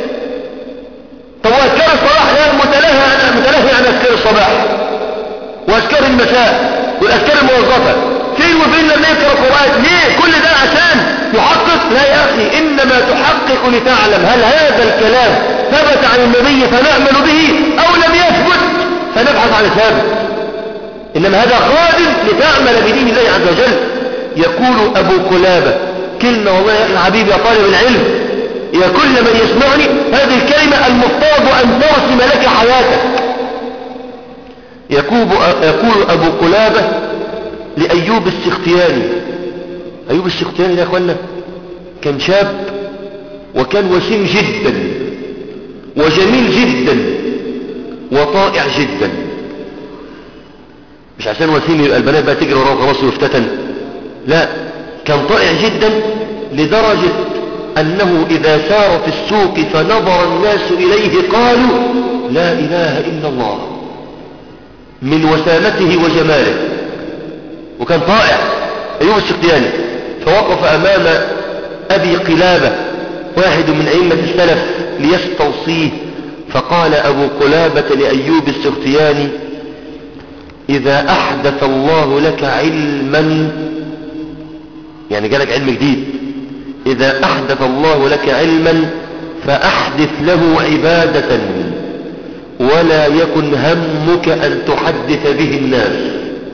طب وأذكار الصباح لا متلهي عن متلهي عن أذكار الصباح وأذكار المساء والأذكار الموظفة فين وفين لما يقرأ القرآن ليه كل ده عشان يحقق لا يا أخي إنما تحقق لتعلم هل هذا الكلام ثبت عن النبي فنعمل به أو لم يثبت فنبحث عن الثابت إنما هذا خادم لتعمل بدين الله عز وجل يقول أبو كلابة كلمة والله يا أخي الحبيب يا طالب العلم يا كل من يسمعني هذه الكلمة المفترض أن ترسم لك حياتك يقول, يقول أبو قلابة لأيوب السختياني أيوب السختياني يا أخوانا كان شاب وكان وسيم جدا وجميل جدا وطائع جدا مش عشان وسيم يبقى البنات بقى تجري وراه خلاص ويفتتن لا كان طائع جدا لدرجة أنه إذا سار في السوق فنظر الناس إليه قالوا لا إله إلا الله من وسامته وجماله وكان طائع أيوب السقياني فوقف أمام أبي قلابة واحد من أئمة السلف ليستوصيه فقال أبو قلابة لأيوب السختياني إذا أحدث الله لك علما يعني جالك علم جديد إذا أحدث الله لك علما فأحدث له عبادة ولا يكن همك أن تحدث به الناس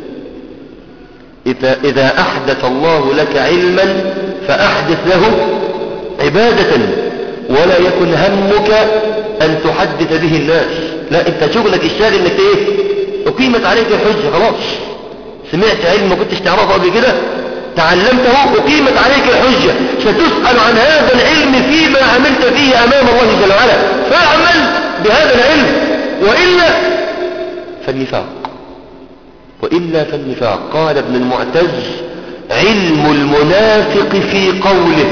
إذا, إذا أحدث الله لك علما فأحدث له عبادة ولا يكن همك أن تحدث به الناس لا أنت شغلك الشاغل أنك إيه أقيمت عليك الحجة خلاص سمعت علم ما كنتش تعرفه قبل كده تعلمته أقيمت عليك الحجة ستسأل عن هذا العلم فيما عملت فيه أمام الله جل وعلا فاعمل بهذا العلم وإلا فالنفاق وإلا فالنفاق قال ابن المعتز علم المنافق في قوله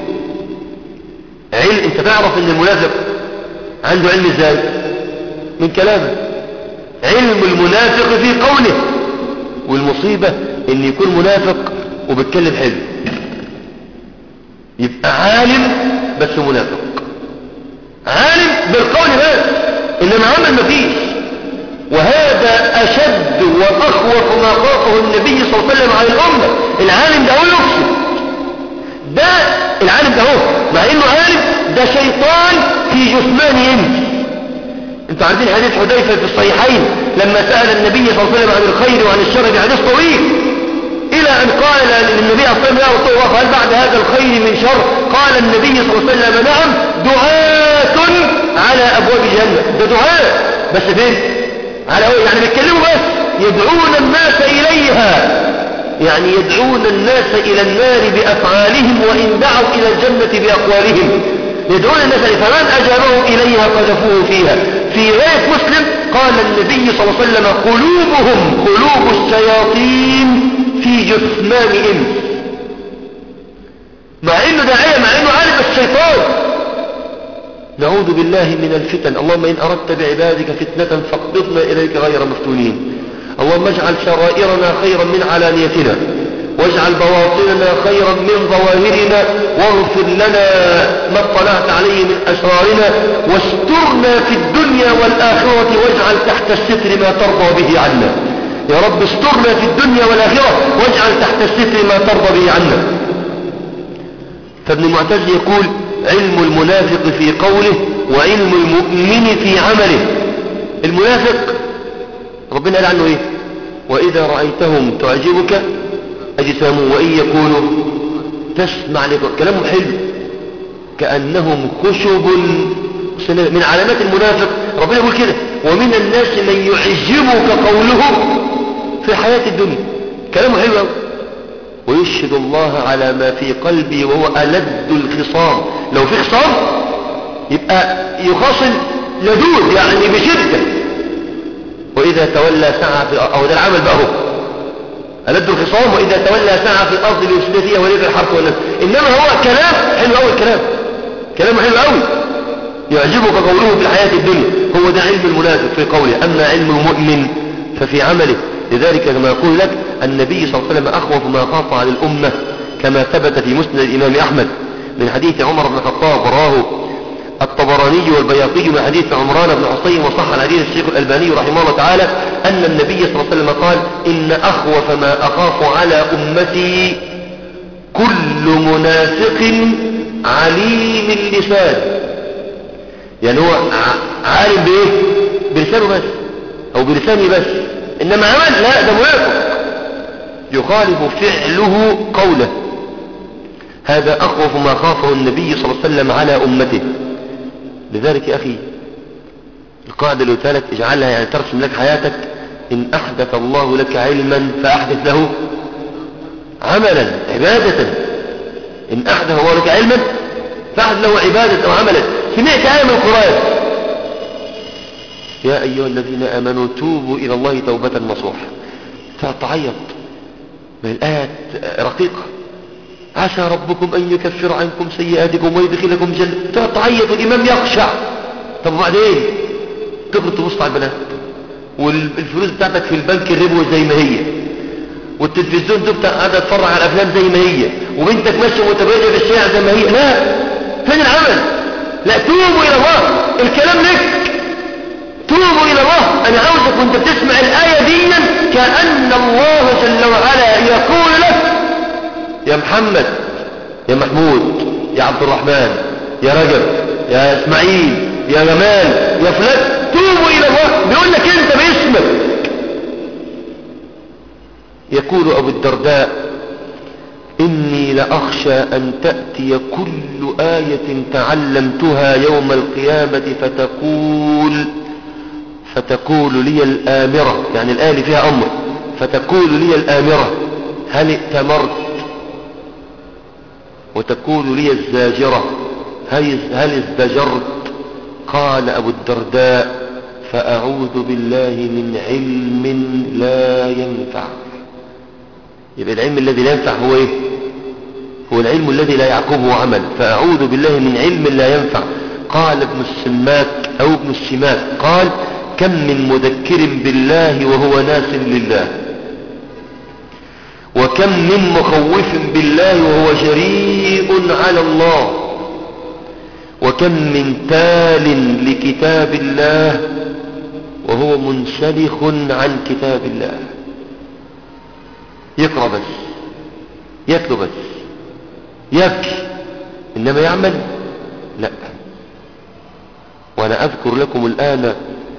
علم انت تعرف ان المنافق عنده علم ازاي من كلامه علم المنافق في قوله والمصيبة ان يكون منافق وبيتكلم حلو يبقى عالم بس منافق عالم بالقول بس انما عمل مفيش وهذا اشد واخوف ما خافه النبي صلى الله عليه وسلم على الامه العالم ده هو يفسد ده العالم ده هو مع انه عالم ده شيطان في جثمان انت انتوا عارفين حديث حذيفة في الصحيحين لما سأل النبي صلى الله عليه وسلم عن الخير وعن الشر في حديث طويل إلى أن قال للنبي صلى الله عليه وسلم يا رسول الله هل بعد هذا الخير من شر قال النبي صلى الله عليه وسلم نعم دعاة على أبواب جهنم ده دعاة بس فين على يعني بيتكلموا بس يدعون الناس إليها يعني يدعون الناس إلى النار بأفعالهم وإن دعوا إلى الجنة بأقوالهم يدعون الناس فمن أجابهم إليها قذفوه فيها في رواية مسلم قال النبي صلى الله عليه وسلم قلوبهم قلوب الشياطين في جثمان إنس مع إنه داعية مع إنه عارف الشيطان نعوذ بالله من الفتن اللهم إن أردت بعبادك فتنة فاقبضنا إليك غير مفتونين اللهم اجعل شرائرنا خيرا من علانيتنا واجعل بواطننا خيرا من ظواهرنا واغفر لنا ما اطلعت عليه من أسرارنا واسترنا في الدنيا والآخرة واجعل تحت الستر ما ترضى به عنا يا رب استرنا في الدنيا والآخرة واجعل تحت الستر ما ترضى به عنا فابن المعتز يقول علم المنافق في قوله وعلم المؤمن في عمله المنافق ربنا قال عنه ايه واذا رأيتهم تعجبك اجسامهم وان يكونوا تسمع لك كلامهم حلو كأنهم خشب من علامات المنافق ربنا يقول كده ومن الناس من يعجبك قوله في الحياة الدنيا كلامه حلو قوي ويشهد الله على ما في قلبي وهو ألد الخصام لو في خصام يبقى يخاصم لدود يعني بشدة وإذا تولى سعى في أو ده العمل بقى هو ألد الخصام وإذا تولى سعى في الأرض ليفسد فيها وليس الحرث والنسل إنما هو كلام حلو قوي الكلام كلامه حلو قوي يعجبك قوله في الحياة الدنيا هو ده علم المنافق في قوله أما علم المؤمن ففي عمله لذلك كما يقول لك النبي صلى الله عليه وسلم أخوف ما خاف على الأمة كما ثبت في مسند الإمام أحمد من حديث عمر بن الخطاب وراه الطبراني والبياقي من حديث عمران بن حصين وصح الحديث الشيخ الألباني رحمه الله تعالى أن النبي صلى الله عليه وسلم قال إن أخوف ما أخاف على أمتي كل منافق عليم اللسان يعني هو عالم بإيه بلسانه بس أو بلسانه بس إنما عمل لا ده منافق يخالف فعله قوله هذا أخوف ما خافه النبي صلى الله عليه وسلم على أمته لذلك يا أخي القاعدة اللي قلتها لك اجعلها يعني ترسم لك حياتك إن أحدث الله لك علما فأحدث له عملا عبادة إن أحدث الله لك علما فأحدث له عبادة أو عملا سمعت آية من القرآن يا أيها الذين آمنوا توبوا إلى الله توبة نصوحا فتعيط من الآيات رقيقة عسى ربكم أن يكفر عنكم سيئاتكم ويدخلكم جنة تعيط الإمام يخشع طب وبعدين تخرج تبص على البنات والفلوس بتاعتك في البنك الربوي زي ما هي والتلفزيون تبقى قاعدة تتفرج على الأفلام زي ما هي وبنتك ماشية متبرجة في الشارع زي ما هي لا فين العمل لا توبوا إلى الله الكلام لك توبوا إلى الله أنا عاوزك وانت بتسمع الآية دي كأن الله جل وعلا يقول لك يا محمد يا محمود يا عبد الرحمن يا رجب يا اسماعيل يا جمال يا فلان توبوا إلى الله بيقول لك انت باسمك يقول أبو الدرداء إني لأخشى أن تأتي كل آية تعلمتها يوم القيامة فتقول فتقول لي الآمرة يعني الآية اللي فيها أمر فتقول لي الآمرة هل ائتمرت وتقول لي الزاجرة هل هل ازدجرت قال أبو الدرداء فأعوذ بالله من علم لا ينفع يبقى العلم الذي لا ينفع هو ايه هو العلم الذي لا يعقبه عمل فأعوذ بالله من علم لا ينفع قال ابن السماك أو ابن السماك قال كم من مذكر بالله وهو ناس لله وكم من مخوف بالله وهو جريء على الله وكم من تال لكتاب الله وهو منسلخ عن كتاب الله يقرأ بس يتلو بس يبكي إنما يعمل لا وأنا أذكر لكم الآن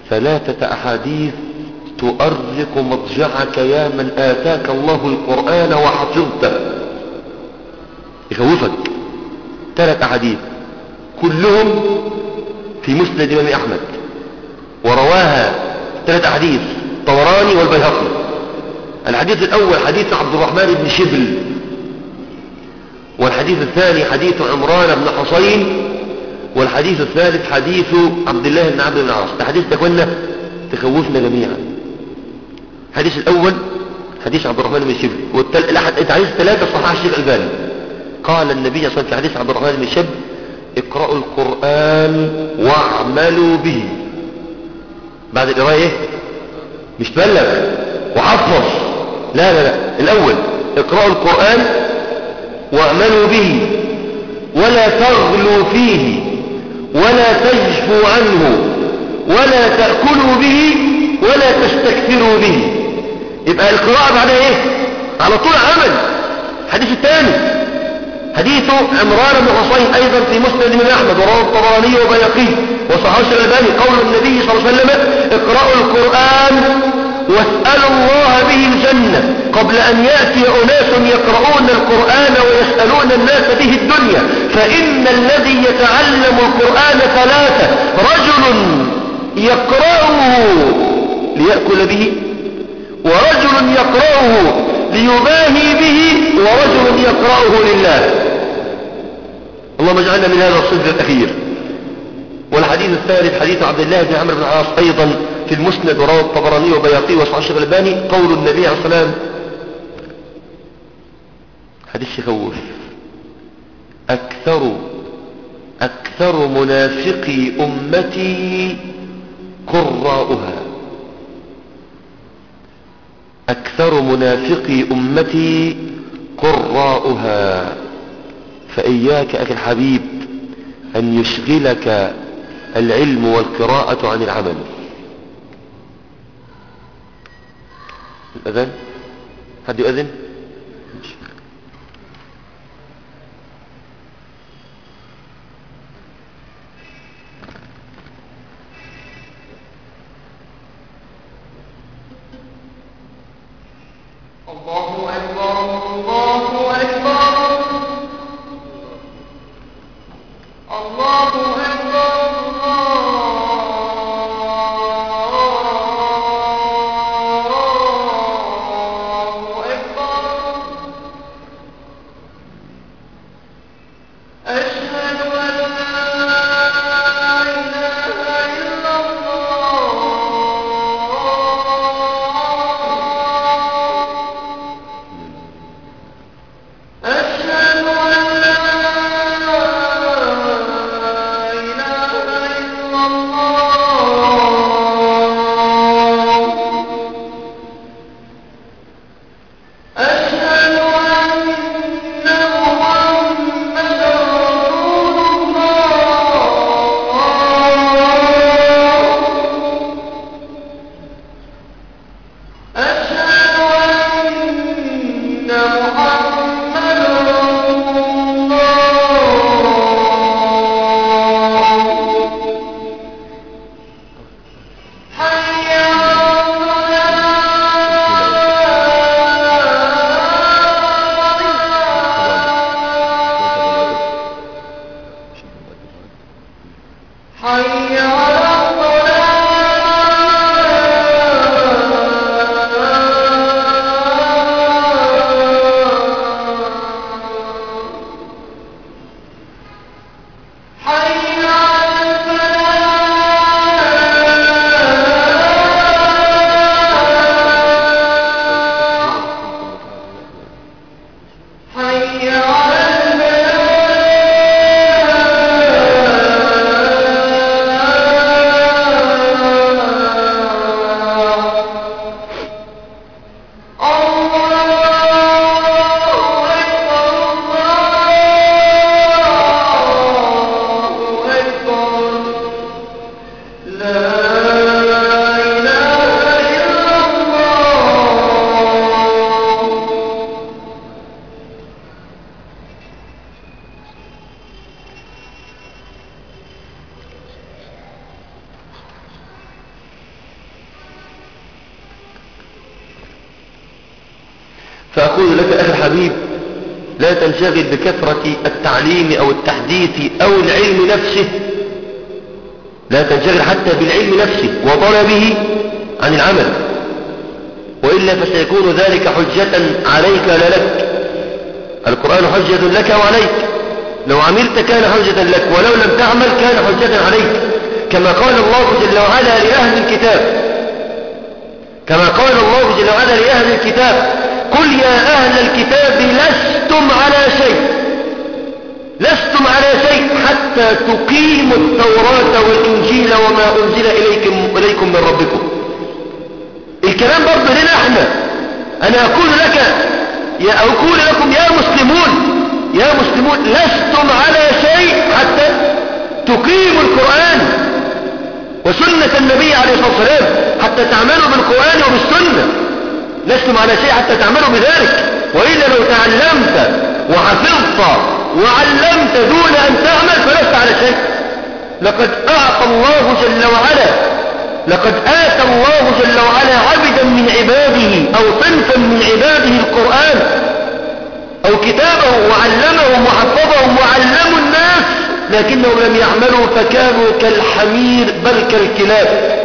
ثلاثة أحاديث تؤرق مضجعك يا من آتاك الله القرآن وحفظته يخوفك ثلاث أحاديث كلهم في مسند إمام أحمد ورواها ثلاث أحاديث طوراني والبيهقي الحديث الأول حديث عبد الرحمن بن شبل والحديث الثاني حديث عمران بن حصين والحديث الثالث حديث عبد الله بن عبد بن العاص الحديث ده كنا تخوفنا جميعا الحديث الأول حديث عبد الرحمن بن شبل والتل... الأحد انت عايز ثلاثة صحاح الشيخ الباني قال النبي صلى الله عليه وسلم في حديث عبد الرحمن بن شبل اقرأوا القرآن واعملوا به بعد القراءة ايه مش تبلغ وحفظ لا لا لا الأول اقرأوا القرآن واعملوا به ولا تغلوا فيه ولا تجفوا عنه ولا تأكلوا به ولا تستكثروا به يبقى القراءة بعدها ايه على طول عمل الحديث الثاني حديث عمران بن حصين ايضا في مسند من احمد ورواه الطبراني وبيقي وصححه الالباني قول النبي صلى الله عليه وسلم اقرأوا القرآن واسألوا الله به الجنة قبل أن يأتي أناس يقرؤون القرآن ويسألون الناس به الدنيا فإن الذي يتعلم القرآن ثلاثة رجل يقرأه ليأكل به ورجل يقرأه ليباهي به ورجل يقرأه لله اللهم اجعلنا من هذا الصدر الأخير والحديث الثالث حديث عبد الله بن عمرو بن العاص أيضا في المسند ورواه الطبراني وبياقي وصححه الشيخ الألباني قول النبي عليه الصلاة والسلام حديث يخوف أكثر أكثر منافقي أمتي قراؤها أكثر منافقي أمتي قراؤها فإياك أخي الحبيب أن يشغلك العلم والقراءة عن العمل الأذان حد يؤذن الله أكبر الله أكبر الله أكبر الله أكبر فأقول لك أخي الحبيب لا تنشغل بكثرة التعليم أو التحديث أو العلم نفسه لا تنشغل حتى بالعلم نفسه وطلبه عن العمل وإلا فسيكون ذلك حجة عليك لا لك القرآن حجة لك وعليك لو عملت كان حجة لك ولو لم تعمل كان حجة عليك كما قال الله جل وعلا لأهل الكتاب كما قال الله جل وعلا لأهل الكتاب قل يا أهل الكتاب لستم على شيء لستم على شيء حتى تقيموا التوراة والإنجيل وما أنزل إليكم, إليكم من ربكم الكلام برضه لنا احنا أنا أقول لك يا أقول لكم يا مسلمون يا مسلمون لستم على شيء حتى تقيموا القرآن وسنة النبي عليه الصلاة والسلام حتى تعملوا بالقرآن وبالسنة لستم على شيء حتى تعملوا بذلك وإلا لو تعلمت وحفظت وعلمت دون أن تعمل فلست على شيء لقد أعطى الله جل وعلا لقد آتى الله جل وعلا عبدا من عباده أو صنفا من عباده القرآن أو كتابه وعلمهم وحفظهم وعلموا الناس لكنهم لم يعملوا فكانوا كالحمير بل كالكلاب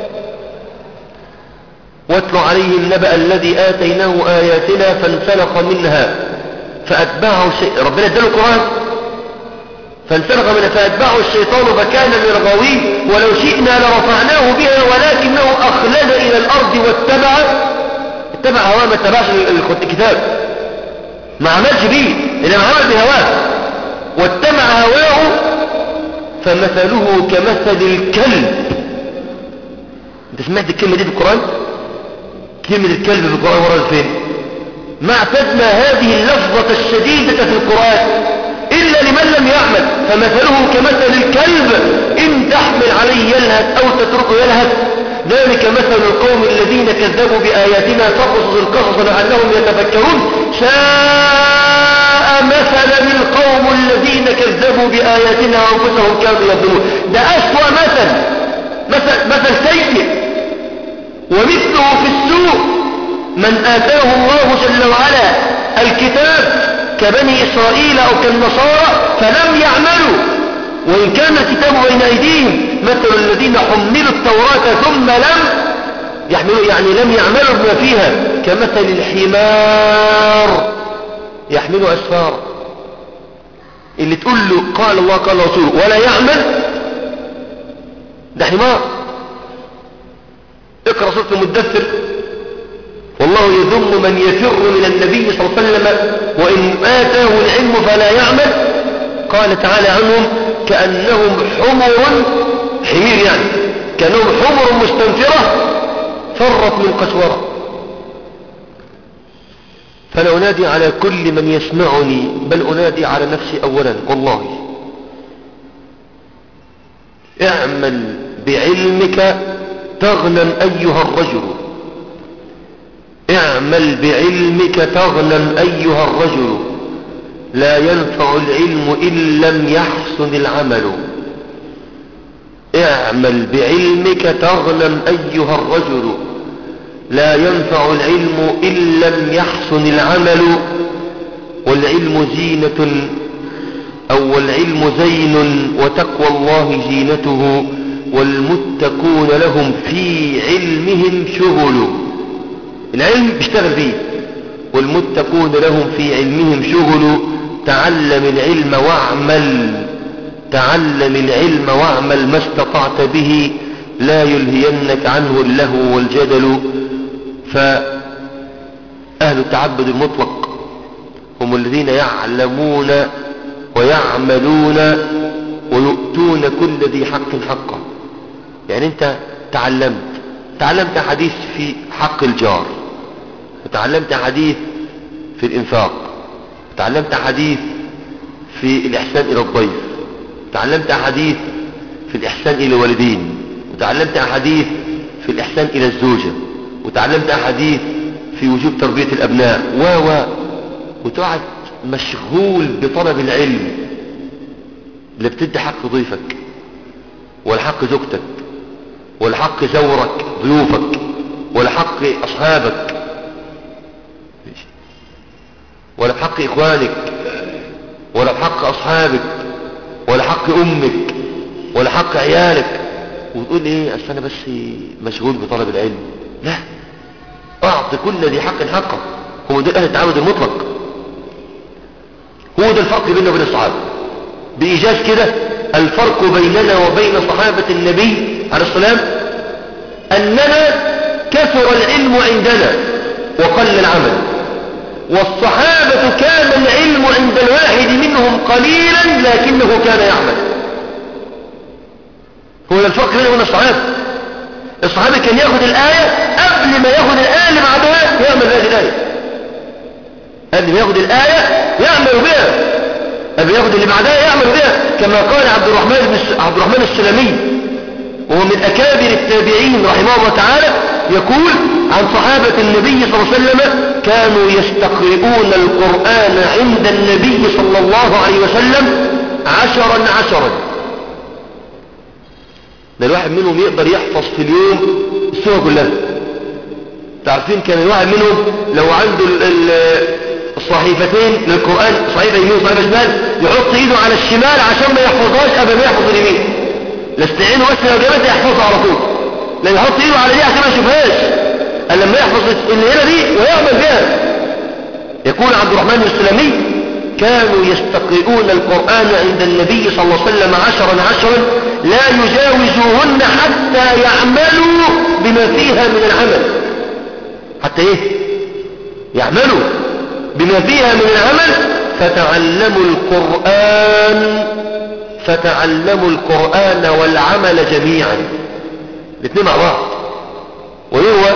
واتل عليهم نبأ الذي آتيناه آياتنا فانسلخ منها فأتبعه شيء ربنا اداله القرآن فانسلخ منها فأتبعه الشيطان فكان من الغاوين ولو شئنا لرفعناه بها ولكنه أخلد إلى الأرض واتبع اتبع هواه ما اتبعش الكتاب ما عملش بيه إنما عمل بهواه واتبع هواه فمثله كمثل الكلب انت سمعت الكلمة دي في القرآن كلمة الكلب في القرآن ورد فين ما اعتدنا هذه اللفظة الشديدة في القرآن إلا لمن لم يعمل فمثله كمثل الكلب إن تحمل عليه يلهث أو تتركه يلهث ذلك مثل القوم الذين كذبوا بآياتنا فقصص القصص لعلهم يتفكرون شاء مثلا القوم الذين كذبوا بآياتنا وأنفسهم كانوا يظلمون ده أسوأ مثل مثل, مثل سيء ومثله في السوء من آتاه الله جل وعلا الكتاب كبني إسرائيل أو كالنصارى فلم يعملوا وإن كان الكتاب بين أيديهم مثل الذين حملوا التوراة ثم لم يحملوا يعني لم يعملوا بما فيها كمثل الحمار يحمل أسفار اللي تقول له قال الله قال رسوله ولا يعمل ده حمار اقرأ سورة المدثر والله يذم من يفر من النبي صلى الله عليه وسلم وإن آتاه العلم فلا يعمل قال تعالى عنهم كأنهم حمر حمير يعني كأنهم حمر مستنفرة فرت من قسورة فلا أنادي على كل من يسمعني بل أنادي على نفسي أولا والله اعمل بعلمك تغنم أيها الرجل اعمل بعلمك تغنم أيها الرجل لا ينفع العلم إن لم يحسن العمل اعمل بعلمك تغنم أيها الرجل لا ينفع العلم إن لم يحسن العمل والعلم زينة أو العلم زين وتقوى الله زينته والمتقون لهم في علمهم شغل العلم بيشتغل فيه والمتقون لهم في علمهم شغل تعلم العلم واعمل تعلم العلم واعمل ما استطعت به لا يلهينك عنه اللهو والجدل فأهل التعبد المطلق هم الذين يعلمون ويعملون ويؤتون كل ذي حق حقه يعني انت تعلمت تعلمت حديث في حق الجار وتعلمت حديث في الإنفاق تعلمت حديث في الإحسان إلى الضيف تعلمت حديث في الإحسان إلى الوالدين وتعلمت حديث في الإحسان إلى الزوجة وتعلمت حديث في وجوب تربية الأبناء و و وتقعد مشغول بطلب العلم لا بتدي حق ضيفك ولا حق زوجتك ولا حق زورك ضيوفك ولا حق أصحابك ولا بحق إخوانك ولا بحق أصحابك ولا حق أمك ولا حق عيالك وتقول ايه اصل انا بس مشغول بطلب العلم لا اعطي كل ذي حق حقه هو ده اهل التعامد المطلق هو ده الفرق بيننا وبين الصحابه بايجاز كده الفرق بيننا وبين صحابه النبي عليه السلام اننا كثر العلم عندنا وقل العمل والصحابه كان العلم عند الواحد منهم قليلا لكنه كان يعمل هو ده الفرق بينه وبين الصحابة الصحابي كان ياخد الآية قبل ما ياخد الآية اللي بعدها يعمل بهذه الآية قبل ما ياخد الآية يعمل بها قبل ما ياخد اللي بعدها يعمل بها كما قال عبد الرحمن بن عبد الرحمن السلمي وهو من أكابر التابعين رحمه الله تعالى يقول عن صحابة النبي صلى الله عليه وسلم كانوا يستقرؤون القرآن عند النبي صلى الله عليه وسلم عشرا عشرا ده الواحد منهم يقدر يحفظ في اليوم السورة كلها تعرفين كان الواحد منهم لو عنده ال ال الصحيفتين للقرآن صحيفة يمين وصحيفة شمال يحط ايده على الشمال عشان ما يحفظهاش قبل ما يحفظ اليمين لاستعينه بس لو جابتها يحفظها على طول لان يحط ايده على دي عشان ما يشوفهاش قال لما يحفظ اللي هنا دي ويعمل بها يقول عبد الرحمن السلمي كانوا يستقرؤون القرآن عند النبي صلى الله عليه وسلم عشرا عشرا لا يجاوزوهن حتى يعملوا بما فيها من العمل حتى ايه يعملوا بما فيها من العمل فتعلموا القرآن فتعلموا القرآن والعمل جميعا الاثنين مع بعض وهو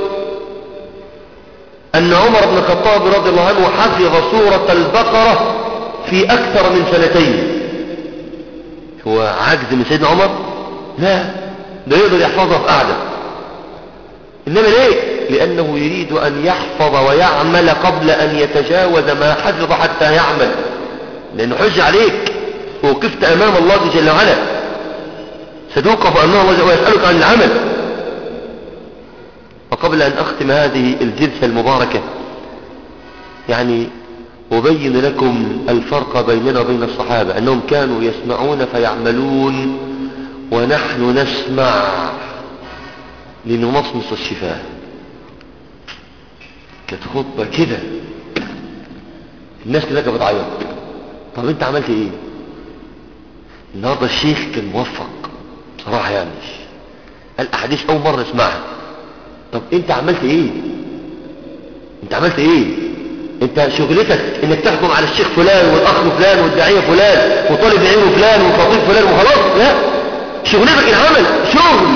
أن عمر بن الخطاب رضي الله عنه حفظ سورة البقرة في أكثر من سنتين هو عجز من سيدنا عمر لا ده يقدر يحفظها في قعدة إنما ليه لأنه يريد أن يحفظ ويعمل قبل أن يتجاوز ما حفظ حتى يعمل لأنه حج عليك ووقفت أمام الله جل وعلا ستوقف أمام الله ويسألك عن العمل وقبل أن أختم هذه الجلسة المباركة يعني أبين لكم الفرق بيننا وبين الصحابة أنهم كانوا يسمعون فيعملون ونحن نسمع لنمصمص الشفاه كانت خطبة كده الناس كده كانت بتعيط طب انت عملت ايه النهارده الشيخ كان موفق بصراحة يعني الأحاديث أول مرة اسمعها طب انت عملت ايه انت عملت ايه انت شغلتك انك تحكم على الشيخ فلان والاخ فلان والداعية فلان وطالب علم فلان وخطيب فلان وخلاص لا شغلتك العمل شغل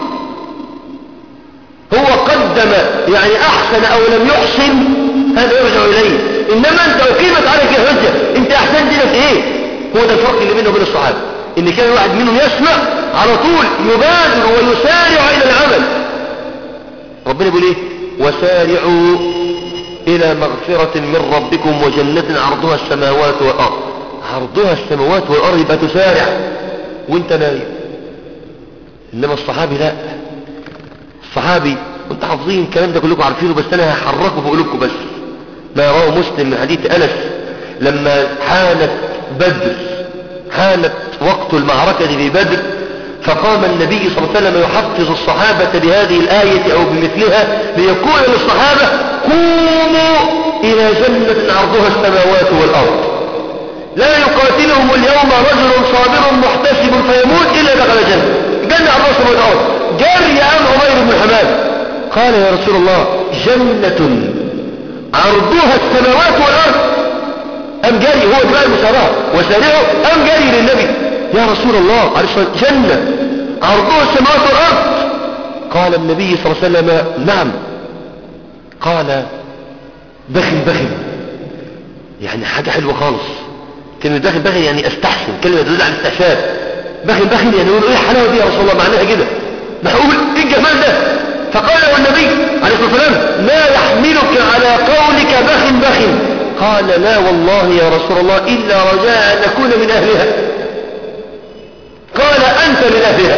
هو قدم يعني احسن او لم يحسن هذا يرجع اليه انما انت اقيمت عليك الحجة انت احسنت لك ايه هو ده الفرق اللي بينه وبين الصحابة ان كان واحد منهم يسمع على طول يبادر ويسارع الى العمل ربنا يقول ايه وسارعوا الى مغفرة من ربكم وجنة عرضها السماوات والارض عرضها السماوات والارض يبقى تسارع وانت نايم انما الصحابي لا الصحابي وانت حافظين الكلام ده كلكم عارفينه بس انا هحركه في قلوبكم بس ما رواه مسلم من حديث انس لما حانت بدر حانت وقت المعركة في بدر فقام النبي صلى الله عليه وسلم يحفظ الصحابة بهذه الآية أو بمثلها ليقول للصحابة قوموا إلى جنة عرضها السماوات والأرض لا يقاتلهم اليوم رجل صابر محتسب فيموت إلا دخل الجنة جنة عرضها السماوات والأرض جري عن عمير بن حماد قال يا رسول الله جنة عرضها السماوات والأرض أم جري هو دماء المسارعة وسارعه أم جري للنبي يا رسول الله عليه الصلاة جنة عرضها السماوات والأرض قال النبي صلى الله عليه وسلم نعم قال بخن بخن يعني حاجة حلوة خالص كلمة بخن بخن يعني استحسن كلمة تدل على الاستحسان بخن بخن يعني يقولوا ايه الحلاوة دي يا رسول الله معناها كده معقول ايه الجمال ده فقال له النبي عليه الصلاة والسلام ما يحملك على قولك بخن بخن قال لا والله يا رسول الله إلا رجاء أن أكون من أهلها قال أنت من أهلها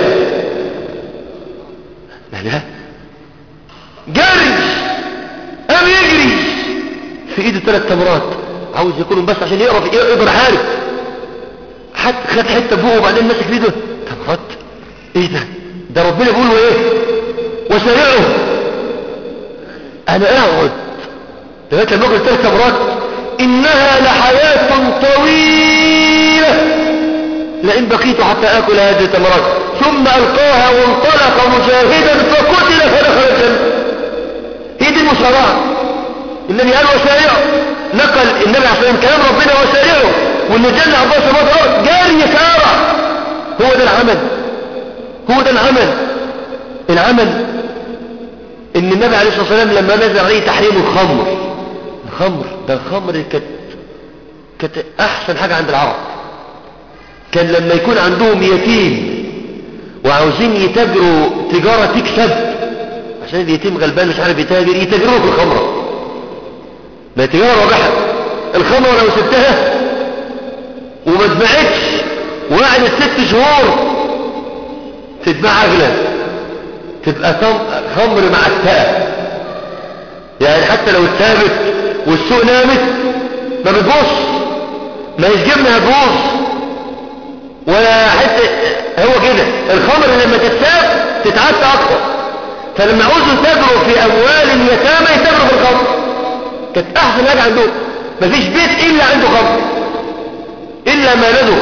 لا جري أم يجري في إيده ثلاث تمرات عاوز يكون بس عشان يقرا في يقدر يحارب حتى خد حته فوق وبعدين ماسك في ايده تمرات ايه ده ده ربنا بيقول له ايه وسارعوا انا اقعد لغايه لما اكل ثلاث تمرات انها لحياه طويله لئن بقيت حتى اكل هذه التمرات ثم القاها وانطلق مجاهدا فقتل فدخل الجنه هي دي المسارعه النبي قال وسارعوا نقل النبي عليه الصلاه والسلام كلام ربنا وسارعوا واللي جل عباس الارض جاري يسارع هو ده العمل هو ده العمل العمل ان النبي عليه الصلاه والسلام لما نزل عليه تحريم الخمر الخمر ده الخمر كانت كانت احسن حاجه عند العرب كان لما يكون عندهم يتيم وعاوزين يتاجروا تجاره تكسب عشان اليتيم غلبان مش عارف يتاجر يتاجروا في الخمره ما هي تجاره رابحه الخمره لو سبتها وما اتباعتش وقعدت ست شهور تتباع اغلى تبقى خمر معتقه يعني حتى لو اتثابت والسوق نامت ما بتبص ما يسجبنا هتبوظ ولا حتى هو كده الخمر لما تتساب تتعدى اكتر فلما عاوزوا يتاجروا في اموال اليتامى يتاجروا في الخمر كانت احسن حاجه عندهم مفيش بيت الا عنده خمر الا ما لده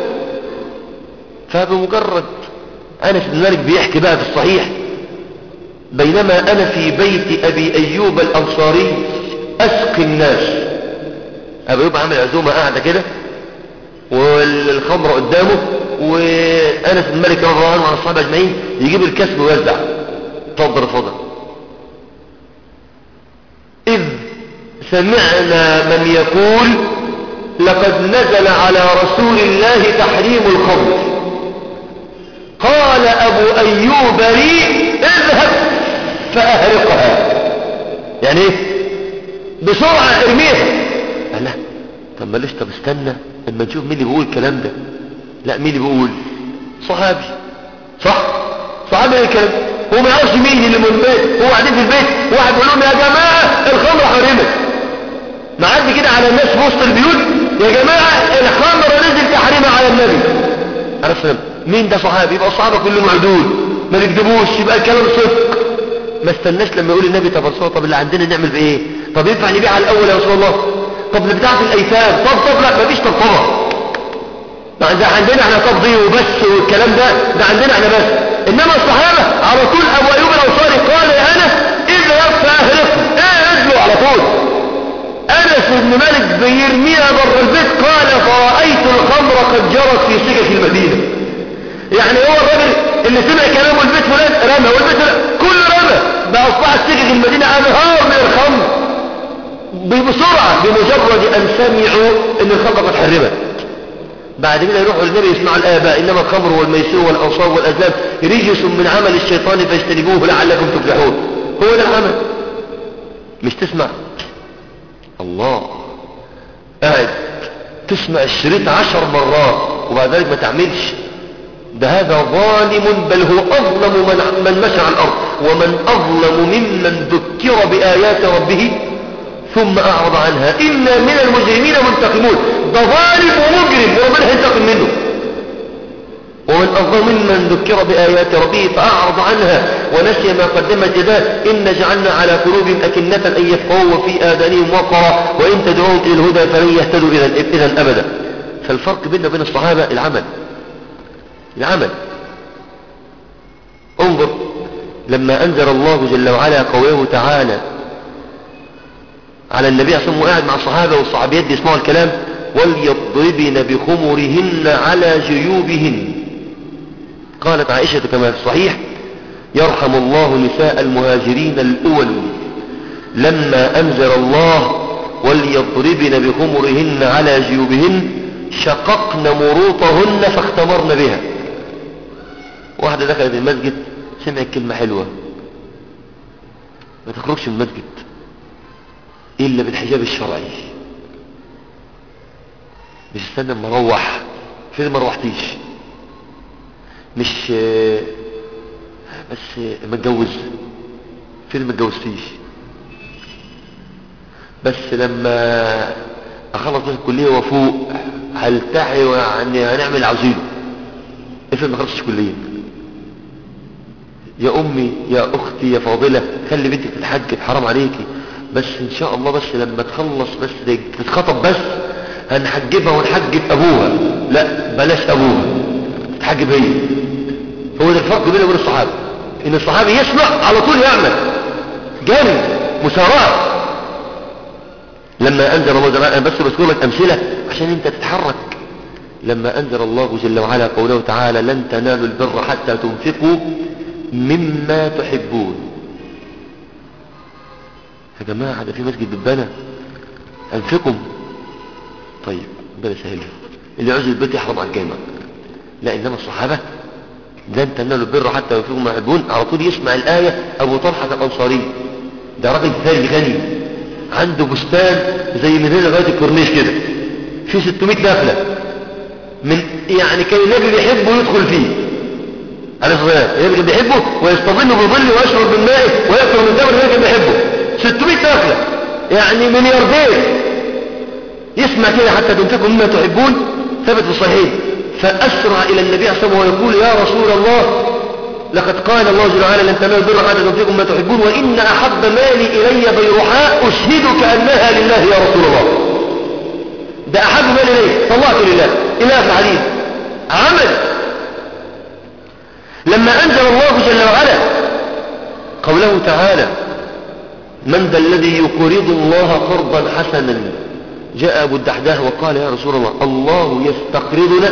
فبمجرد انس بن مالك بيحكي بقى في الصحيح بينما انا في بيت ابي ايوب الانصاري اسقي الناس ابي ايوب عامل عزومه قاعده كده والخمر قدامه وانس بن مالك رضي الله عنه وعن الصحابه اجمعين يجيب الكاس ويوزع اتفضل اتفضل اذ سمعنا من يقول لقد نزل على رسول الله تحريم الخمر قال ابو ايوب لي اذهب فاهرقها يعني ايه بسرعة ارميها قال لا طب معلش طب استنى اما نشوف مين اللي بيقول الكلام ده لا مين اللي بيقول صحابي صح صحابي ايه الكلام هو ما يعرفش مين اللي من البيت هو قاعدين في البيت واحد بيقول لهم يا جماعة الخمر حرمت معدي كده على الناس في وسط البيوت يا جماعة الخمر نزل تحريمها على النبي عرفت مين ده صحابي يبقى الصحابة كلهم عدول ما نكذبوش يبقى الكلام صدق ما استناش لما يقول النبي طب رسول طب اللي عندنا نعمل بايه طب ينفع نبيع على الاول يا رسول الله طب بتاعة الايتام طب طب لا مفيش طب طبعا ما ده عندنا احنا طب دي وبس والكلام ده ده عندنا احنا بس انما الصحابة على طول ابو ايوب الانصاري قال يا انس اذهب فاهرق ايه ادلوا على طول انس بن مالك بيرميها بره البيت قال فرأيت الخمر قد جرت في سكك المدينة يعني هو الراجل اللي سمع كلامه البيت فلان رمى والبيت فلان كل رمى بقى اصبحت سكك المدينة انهار من الخمر بسرعة بمجرد ان سمعوا ان الخمر قد حرمت بعد كده يروحوا للنبي يسمعوا الآباء إنما الخمر والميسر والأنصاب والأزلام رجس من عمل الشيطان فاجتنبوه لعلكم تفلحون هو ده العمل مش تسمع الله قاعد تسمع الشريط عشر مرات وبعد ذلك ما تعملش ده هذا ظالم بل هو أظلم من, من مشى على الأرض ومن أظلم ممن ذكر بآيات ربه ثم أعرض عنها إنا من المجرمين منتقمون ده ظالم ومجرم وربنا هينتقم منه ومن أظلم ممن ذكر بآيات ربه فأعرض عنها ونسي ما قدمت يداه إن جعلنا على قلوبهم أكنة أن يفقهوا وفي آذانهم وقرا وإن تدعوهم إلى الهدى فلن يهتدوا إذا إذا أبدا فالفرق بيننا وبين الصحابة العمل العمل انظر لما أنزل الله جل وعلا قوله تعالى على النبي صلى الله عليه وسلم قاعد مع الصحابة والصحابيات بيسمعوا الكلام وليضربن بخمرهن على جيوبهن قالت عائشة كما في الصحيح يرحم الله نساء المهاجرين الأول لما أنزل الله وليضربن بخمرهن على جيوبهن شققن مروطهن فاختمرن بها واحدة دخلت المسجد سمعت كلمة حلوة ما تخرجش من المسجد إلا بالحجاب الشرعي مش استنى اما اروح فين ما روحتيش مش بس متجوز فين ما اتجوزتيش بس لما اخلص بس الكلية وافوق هلتحي يعني هنعمل عاوزينه افرض ما خلصتش كلية يا امي يا اختي يا فاضلة خلي بنتك تتحجب حرام عليكي بس ان شاء الله بس لما تخلص بس تتخطب بس هنحجبها ونحجب ابوها لا بلاش ابوها تحجب هي هو ده الفرق بينه وبين الصحابة ان الصحابي يسمع على طول يعمل جري مسارعة لما انزل الله جل وعلا بس بذكر لك امثلة عشان انت تتحرك لما انزل الله جل وعلا قوله تعالى لن تنالوا البر حتى تنفقوا مما تحبون يا جماعة ده في مسجد ببنا انفقوا طيب ربنا يسهلها اللي عاوز البيت يحرم على الجامع لا انما الصحابة لن تنالوا البر حتى ينفقوا ما يحبون على طول يسمع الآية ابو طلحة الانصاري ده راجل ثاني غني عنده بستان زي من هنا لغاية الكورنيش كده في 600 نخلة من يعني كان النبي بيحبه يدخل فيه عليه الصلاة والسلام النبي كان بيحبه ويستظل بظله ويشرب من مائه ويأكل من ثمره النبي كان بيحبه 600 نخلة يعني ملياردير يسمع كده حتى تنفقوا مما تحبون ثبت في الصحيح فأسرع إلى النبي صلى الله عليه وسلم ويقول يا رسول الله لقد قال الله جل وعلا لن تنالوا البر حتى تنفقوا ما تحبون وإن أحب مالي إلي بيرحاء أشهدك أنها لله يا رسول الله ده أحب مالي إلي طلعت لله إله في الحديث عمل لما أنزل الله جل وعلا قوله تعالى من ذا الذي يقرض الله قرضا حسنا جاء أبو الدحداه وقال يا رسول الله الله يستقرضنا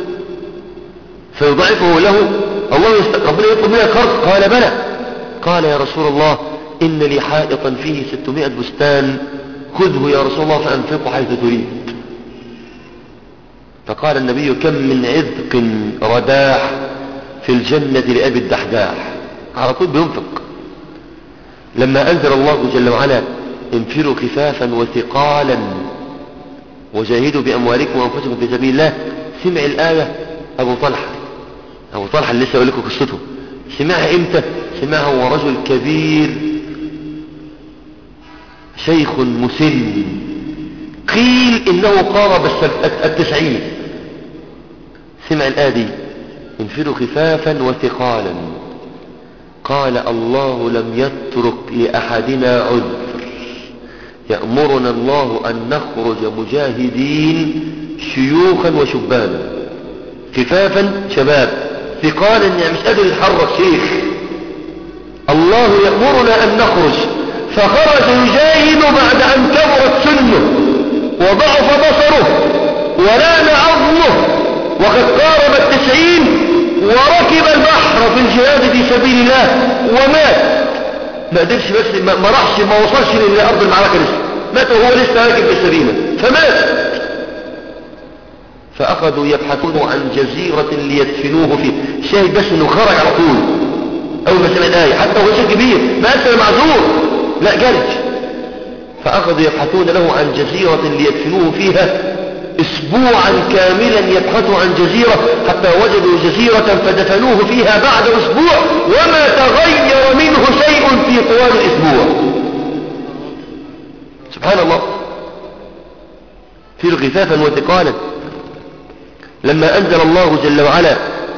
فيضعفه له الله يست... ربنا يطلب منك قرض قال بلى قال يا رسول الله إن لي حائطا فيه 600 بستان خذه يا رسول الله فأنفقه حيث تريد فقال النبي كم من عذق رداح في الجنة لأبي الدحداح على طول بينفق لما أنزل الله جل وعلا انفروا خفافا وثقالا وجاهدوا بأموالكم وأنفسكم في سبيل الله سمع الآية أبو طلحة أبو طلحة اللي لسه أقول لكم قصته سمعها إمتى سمعها هو رجل كبير شيخ مسن قيل إنه قارب التسعين سمع الآية دي انفروا خفافا وثقالا قال الله لم يترك لأحدنا عذر يأمرنا الله أن نخرج مجاهدين شيوخا وشبانا خفافا شباب ثقالا يعني مش قادر يتحرك شيخ الله يأمرنا أن نخرج فخرج يجاهد بعد أن كبرت سنه وضعف بصره ولان عظمه وقد قارب التسعين وركب البحر في الجهاد في سبيل الله ومات ما قدرش بس ما ما راحش ما وصلش لأرض المعركة لسه مات وهو لسه راكب بالسفينة فمات فأخذوا يبحثون عن جزيرة ليدفنوه فيه شاهد بس انه خرج على طول اول ما سمع الآية حتى هو شيء كبير ما أسأل معذور لا جرج فأخذوا يبحثون له عن جزيرة ليدفنوه فيها اسبوعا كاملا يبحثوا عن جزيرة حتى وجدوا جزيرة فدفنوه فيها بعد اسبوع وما تغير منه شيء في طوال الاسبوع سبحان الله في غفافا وثقالا لما انزل الله جل وعلا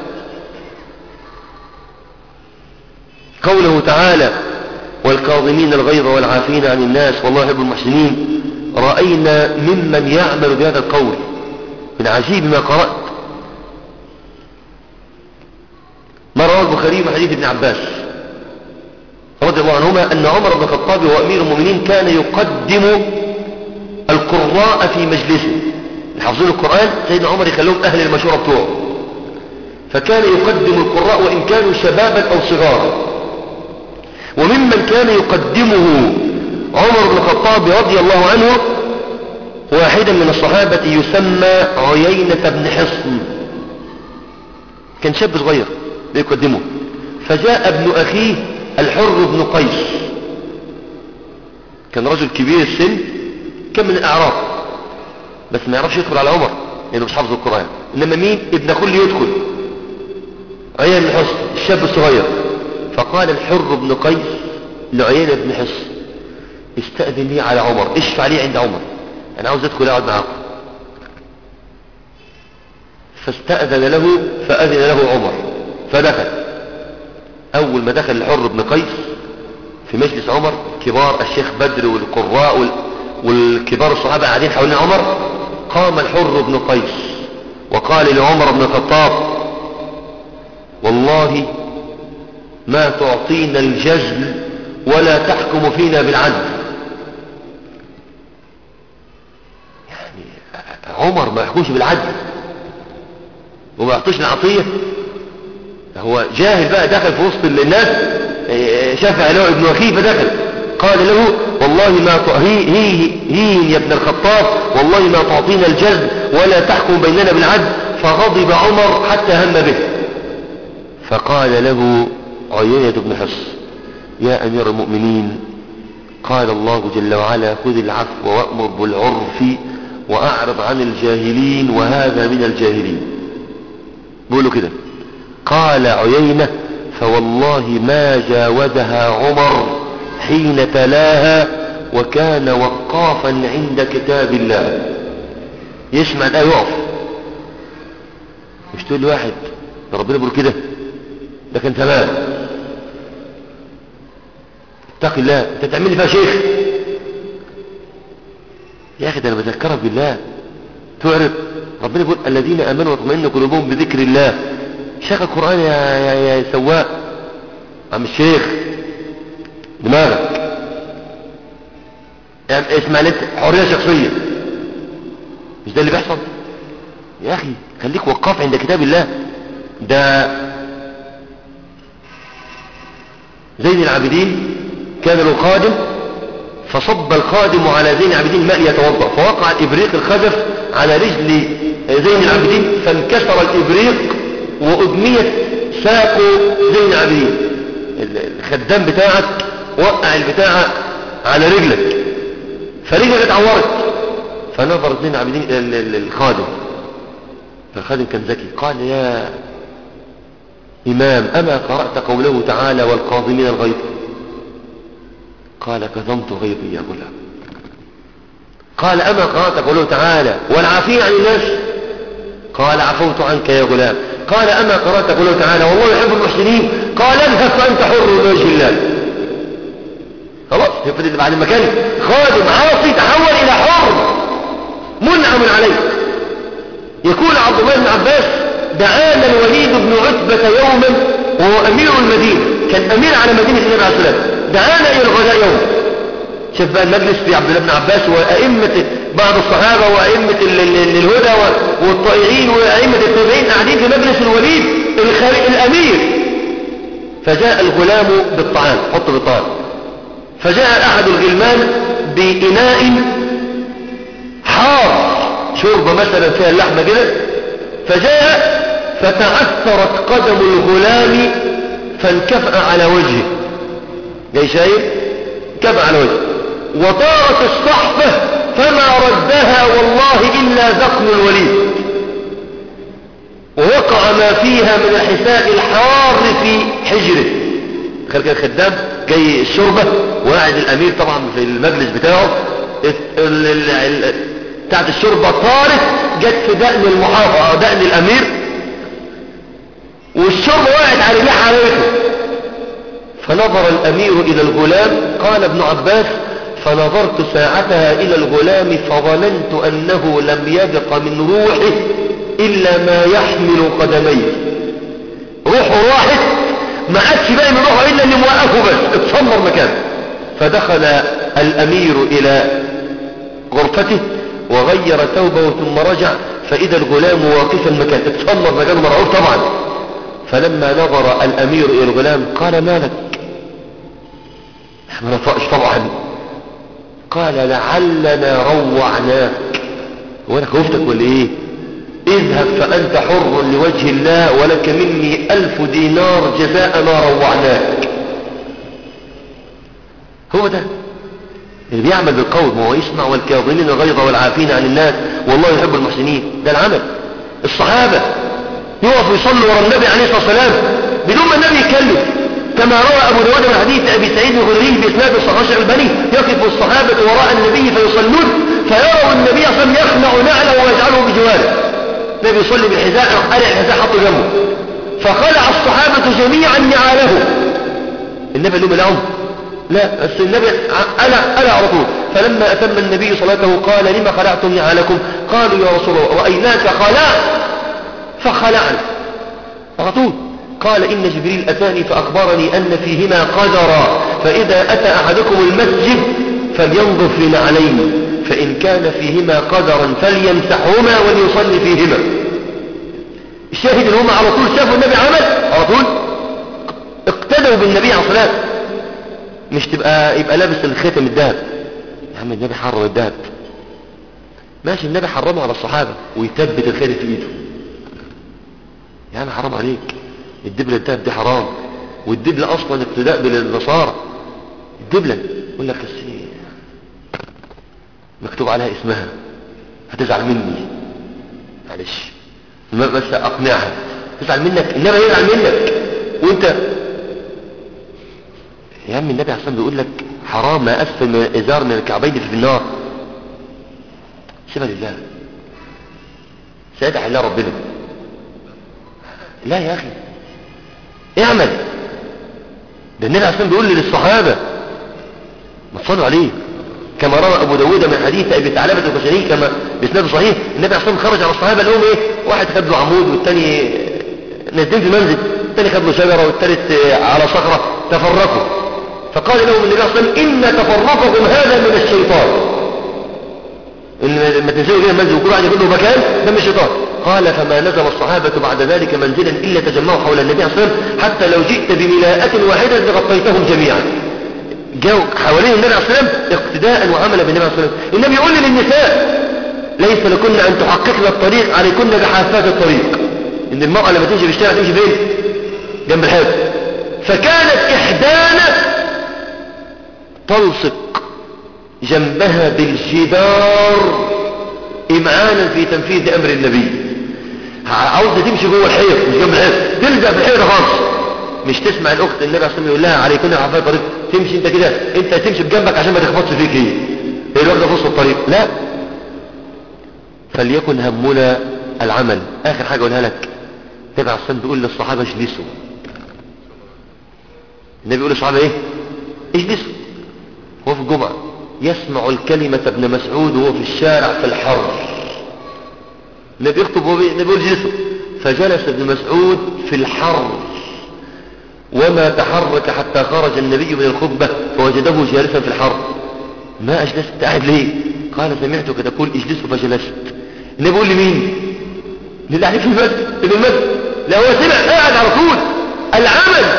قوله تعالى والكاظمين الغيظ والعافين عن الناس والله يحب المحسنين رأينا ممن يعمل بهذا القول من عجيب ما قرأت ما رواه البخاري من حديث ابن عباس رضي الله عنهما أن عمر بن الخطاب وهو أمير المؤمنين كان يقدم القراء في مجلسه حافظين القرآن سيدنا عمر يخلوهم أهل المشورة بتوعه فكان يقدم القراء وإن كانوا شبابا أو صغارا وممن كان يقدمه عمر بن الخطاب رضي الله عنه واحدا من الصحابة يسمى عيينة بن حصن كان شاب صغير بيقدمه فجاء ابن أخيه الحر بن قيس كان رجل كبير السن كان من الأعراب بس ما يعرفش يدخل على عمر لأنه مش حافظ القرآن إنما مين ابن أخوه اللي يدخل عيينة بن حصن الشاب الصغير فقال الحر بن قيس لعيينة بن حصن استأذن لي على عمر اشفع لي عند عمر انا عاوز ادخل اقعد معاكم فاستأذن له فأذن له عمر فدخل اول ما دخل الحر بن قيس في مجلس عمر كبار الشيخ بدر والقراء وال- والكبار الصحابة قاعدين حوالين عمر قام الحر بن قيس وقال لعمر بن الخطاب والله ما تعطينا الجزل ولا تحكم فينا بالعدل يعني عمر ما يحكمش بالعدل وما يعطيش العطية هو جاهل بقى دخل في وسط الناس إيه، شافع له ابن وخيه فدخل قال له والله ما ت- هي هي هي يا ابن الخطاب والله ما تعطينا الجزل ولا تحكم بيننا بالعدل فغضب عمر حتى هم به فقال له عيينة بن حص يا أمير المؤمنين قال الله جل وعلا خذ العفو وأمر بالعرف وأعرض عن الجاهلين وهذا من الجاهلين بيقولوا كده قال عيينة فوالله ما جاوزها عمر حين تلاها وكان وقافا عند كتاب الله يسمع ده يقف مش تقول لواحد ده ربنا بيقول كده ده كان تمام اتق الله انت تعمل لي فيها شيخ يا اخي ده انا بذكرك بالله تعرف ربنا يقول الذين امنوا واطمئن قلوبهم بذكر الله شيخ القران يا يا يا سواق عم الشيخ دماغك يعني اسمع انت حريه شخصيه مش ده اللي بيحصل يا اخي خليك وقاف عند كتاب الله ده زين العابدين كان له خادم فصب الخادم على زين العابدين ماء يتوضا فوقع الابريق الخزف على رجل زين العابدين فانكسر الابريق وادميت ساق زين العابدين الخدام بتاعك وقع البتاع على رجلك فرجلك اتعورت فنظر زين العابدين الى ال- ال- الخادم فالخادم كان ذكي قال يا إمام أما قرأت قوله تعالى والقاضمين الغيظ قال كظمت غيظي يا غلام قال أما قرأت قوله تعالى والعافية عن الناس قال عفوت عنك يا غلام قال أما قرأت قوله تعالى والله يحب المحسنين قال اذهب فأنت حر لوجه الله خلاص يفرد بعد ما كان خادم عاصي تحول إلى حر منعم عليه يقول عبد الله بن عباس دعانا الوليد بن عتبة يوما وهو أمير المدينة كان أمير على مدينة النبي عليه الصلاة والسلام دعانا إلى الغداء يوم شوف بقى المجلس في عبد الله بن عباس وأئمة بعض الصحابة وأئمة ال- ال- الهدى و- والطائعين وأئمة التابعين قاعدين في مجلس الوليد الخ- الأمير فجاء الغلام بالطعام حط بالطعام فجاء أحد الغلمان بإناء حار شوربة مثلا فيها اللحمة كده فجاء فتعثرت قدم الغلام فانكفأ على وجهه جاي شايف كفأ على وجهه وطارت الصحفة فما ردها والله إلا ذقن الوليد ووقع ما فيها من الحساء الحار في حجره خلق كده الخدام جاي الشربة وقاعد الأمير طبعا في المجلس بتاعه ال- ال- ال- ال- بتاعت الشربة طارت جت في دقن المحافظة أو دقن الأمير والشربة وقعت على رجليه حريته فنظر الأمير إلى الغلام قال ابن عباس فنظرت ساعتها إلى الغلام فظننت أنه لم يبق من روحه إلا ما يحمل قدميه روحه راحت ما عادش باقي من روحه إلا اللي موقفه بس اتسمر مكانه فدخل الأمير إلى غرفته وغير ثوبه ثم رجع فإذا الغلام واقفا مكان اتسمر مكانه مرعوب طبعا فلما نظر الأمير إلى الغلام قال ما لك ما نطقش طبعا قال لعلنا روعناك وانا خوفتك ولا ايه اذهب فأنت حر لوجه الله ولك مني ألف دينار جزاء ما روعناك هو ده اللي بيعمل بالقول ما هو يسمع والكاظمين الغيظ والعافين عن الناس والله يحب المحسنين ده العمل الصحابة يقف يصلوا ورا النبي عليه الصلاة والسلام بدون ما النبي يتكلم كما روى أبو داود من حديث أبي سعيد الخدري بإسناد الصحابة البني يقف الصحابة وراء النبي فيصلون فيروا النبي صلى الله عليه وسلم يخلع نعله ويجعله بجواره النبي يصلي بالحذاء راح قلع الحذاء حطه جنبه فخلع الصحابة جميعا نعاله النبي لهم لهم لا بس النبي قلع قلع على طول فلما أتم النبي صلاته قال لما خلعتم نعالكم قالوا يا رسول الله رأيناك خلعت فخلعنا على طول قال إن جبريل أتاني فأخبرني أن فيهما قدرا فإذا أتى أحدكم المسجد فلينظر في نعلين فإن كان فيهما قدرا فليمسحهما وليصلي فيهما الشاهد ان هم على طول شافوا النبي عمل على طول اقتدوا بالنبي عليه الصلاة مش تبقى يبقى لابس الختم الذهب يا عم النبي حرم الذهب ماشي النبي حرمه على الصحابة ويثبت الخير في ايده يا عم حرام عليك الدبلة الذهب دي حرام والدبلة اصلا ابتداء بالنصارى الدبلة يقول لك السي مكتوب عليها اسمها هتزعل مني معلش ما بس اقنعها تزعل منك النبي يزعل منك وانت يا عم النبي عليه الصلاه بيقول لك حرام ما اسفل من الازار من الكعبين في النار سيبها لله سيدع الله ربنا لا يا اخي اعمل ده النبي عليه الصلاه بيقول للصحابه ما تصلوا عليه كما روى ابو داود من حديث ابي ثعلبه البشري كما باسناد صحيح النبي عليه الصلاه خرج على الصحابه لهم ايه واحد خد له عمود والثاني نازلين في منزل الثاني خد له شجره والثالث على صخره تفرقوا فقال لهم النبي صلى الله عليه وسلم ان تفرقكم هذا من الشيطان ان لما تنزلوا كده المنزل وكل واحد ياخد له مكان ده من الشيطان قال فما نزل الصحابة بعد ذلك منزلا إلا تجمعوا حول النبي صلى الله عليه وسلم حتى لو جئت بملاءة واحدة لغطيتهم جميعا جو حوالين النبي عليه الصلاة والسلام اقتداء وعمل بالنبي عليه الصلاة والسلام النبي يقول للنساء ليس لكن أن تحققن الطريق عليكن بحافات الطريق إن المرأة لما تمشي في الشارع تمشي فين جنب الحيط فكانت إحدانا تلصق جنبها بالجدار إمعانا في تنفيذ أمر النبي عاوزة تمشي جوه الحيط مش جنب الحيط تلزق في الحيط خالص مش تسمع الاخت النبي عليه الصلاه يقول لها عليكن عفايه طريق تمشي انت كده انت تمشي بجنبك عشان ما تخبطش فيك هي هي الواحده في وسط الطريق لا فليكن همنا العمل اخر حاجه اقولها لك النبي عليه الصلاه بيقول للصحابه اجلسوا النبي بيقول للصحابه ايه اجلسوا هو في الجمعه يسمع الكلمه ابن مسعود وهو في الشارع في الحر النبي يخطب وهو النبي يقول اجلسوا فجلس ابن مسعود في الحر وما تحرك حتى خرج النبي من الخطبة فوجده جالسا في الحرب ما أجلست قاعد ليه قال سمعتك تقول اجلسوا فجلست النبي يقول لمين للي عليه في المسجد في المسجد لا هو سمع قاعد على طول العمل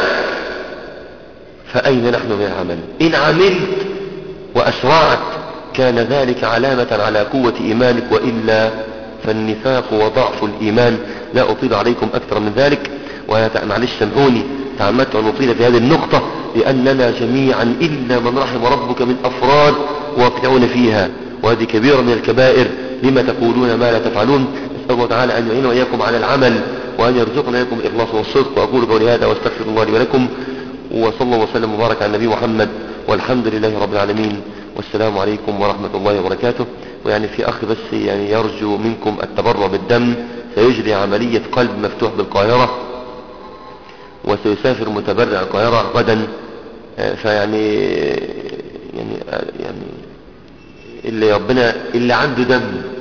فأين نحن من العمل إن عملت وأسرعت كان ذلك علامة على قوة إيمانك وإلا فالنفاق وضعف الإيمان لا أطيل عليكم أكثر من ذلك ومعلش سامحوني تعمدت أن أطيل في هذه النقطة لأننا جميعا إلا من رحم ربك من أفراد واقعون فيها وهذه كبيرة من الكبائر لما تقولون ما لا تفعلون أسأل الله تعالى أن يعين وإياكم على العمل وأن يرزقنا إياكم الإخلاص والصدق وأقول قولي هذا واستغفر الله لي ولكم وصلى الله وسلم وبارك على النبي محمد والحمد لله رب العالمين والسلام عليكم ورحمة الله وبركاته ويعني في أخ بس يعني يرجو منكم التبرع بالدم سيجري عملية قلب مفتوح بالقاهرة وسيسافر متبرع القاهرة غدا فيعني يعني يعني اللي ربنا اللي عنده دم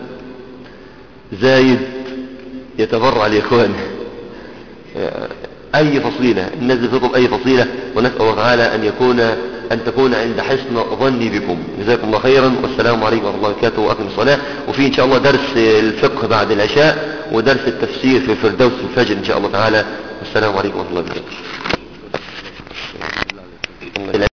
زايد يتبرع لإخوانه أي فصيلة الناس بتطلب أي فصيلة ونسأل الله تعالى أن يكون أن تكون عند حسن ظني بكم جزاكم الله خيرا والسلام عليكم ورحمة الله وبركاته وأقم الصلاة وفي إن شاء الله درس الفقه بعد العشاء ودرس التفسير في فردوس الفجر إن شاء الله تعالى والسلام عليكم ورحمة الله وبركاته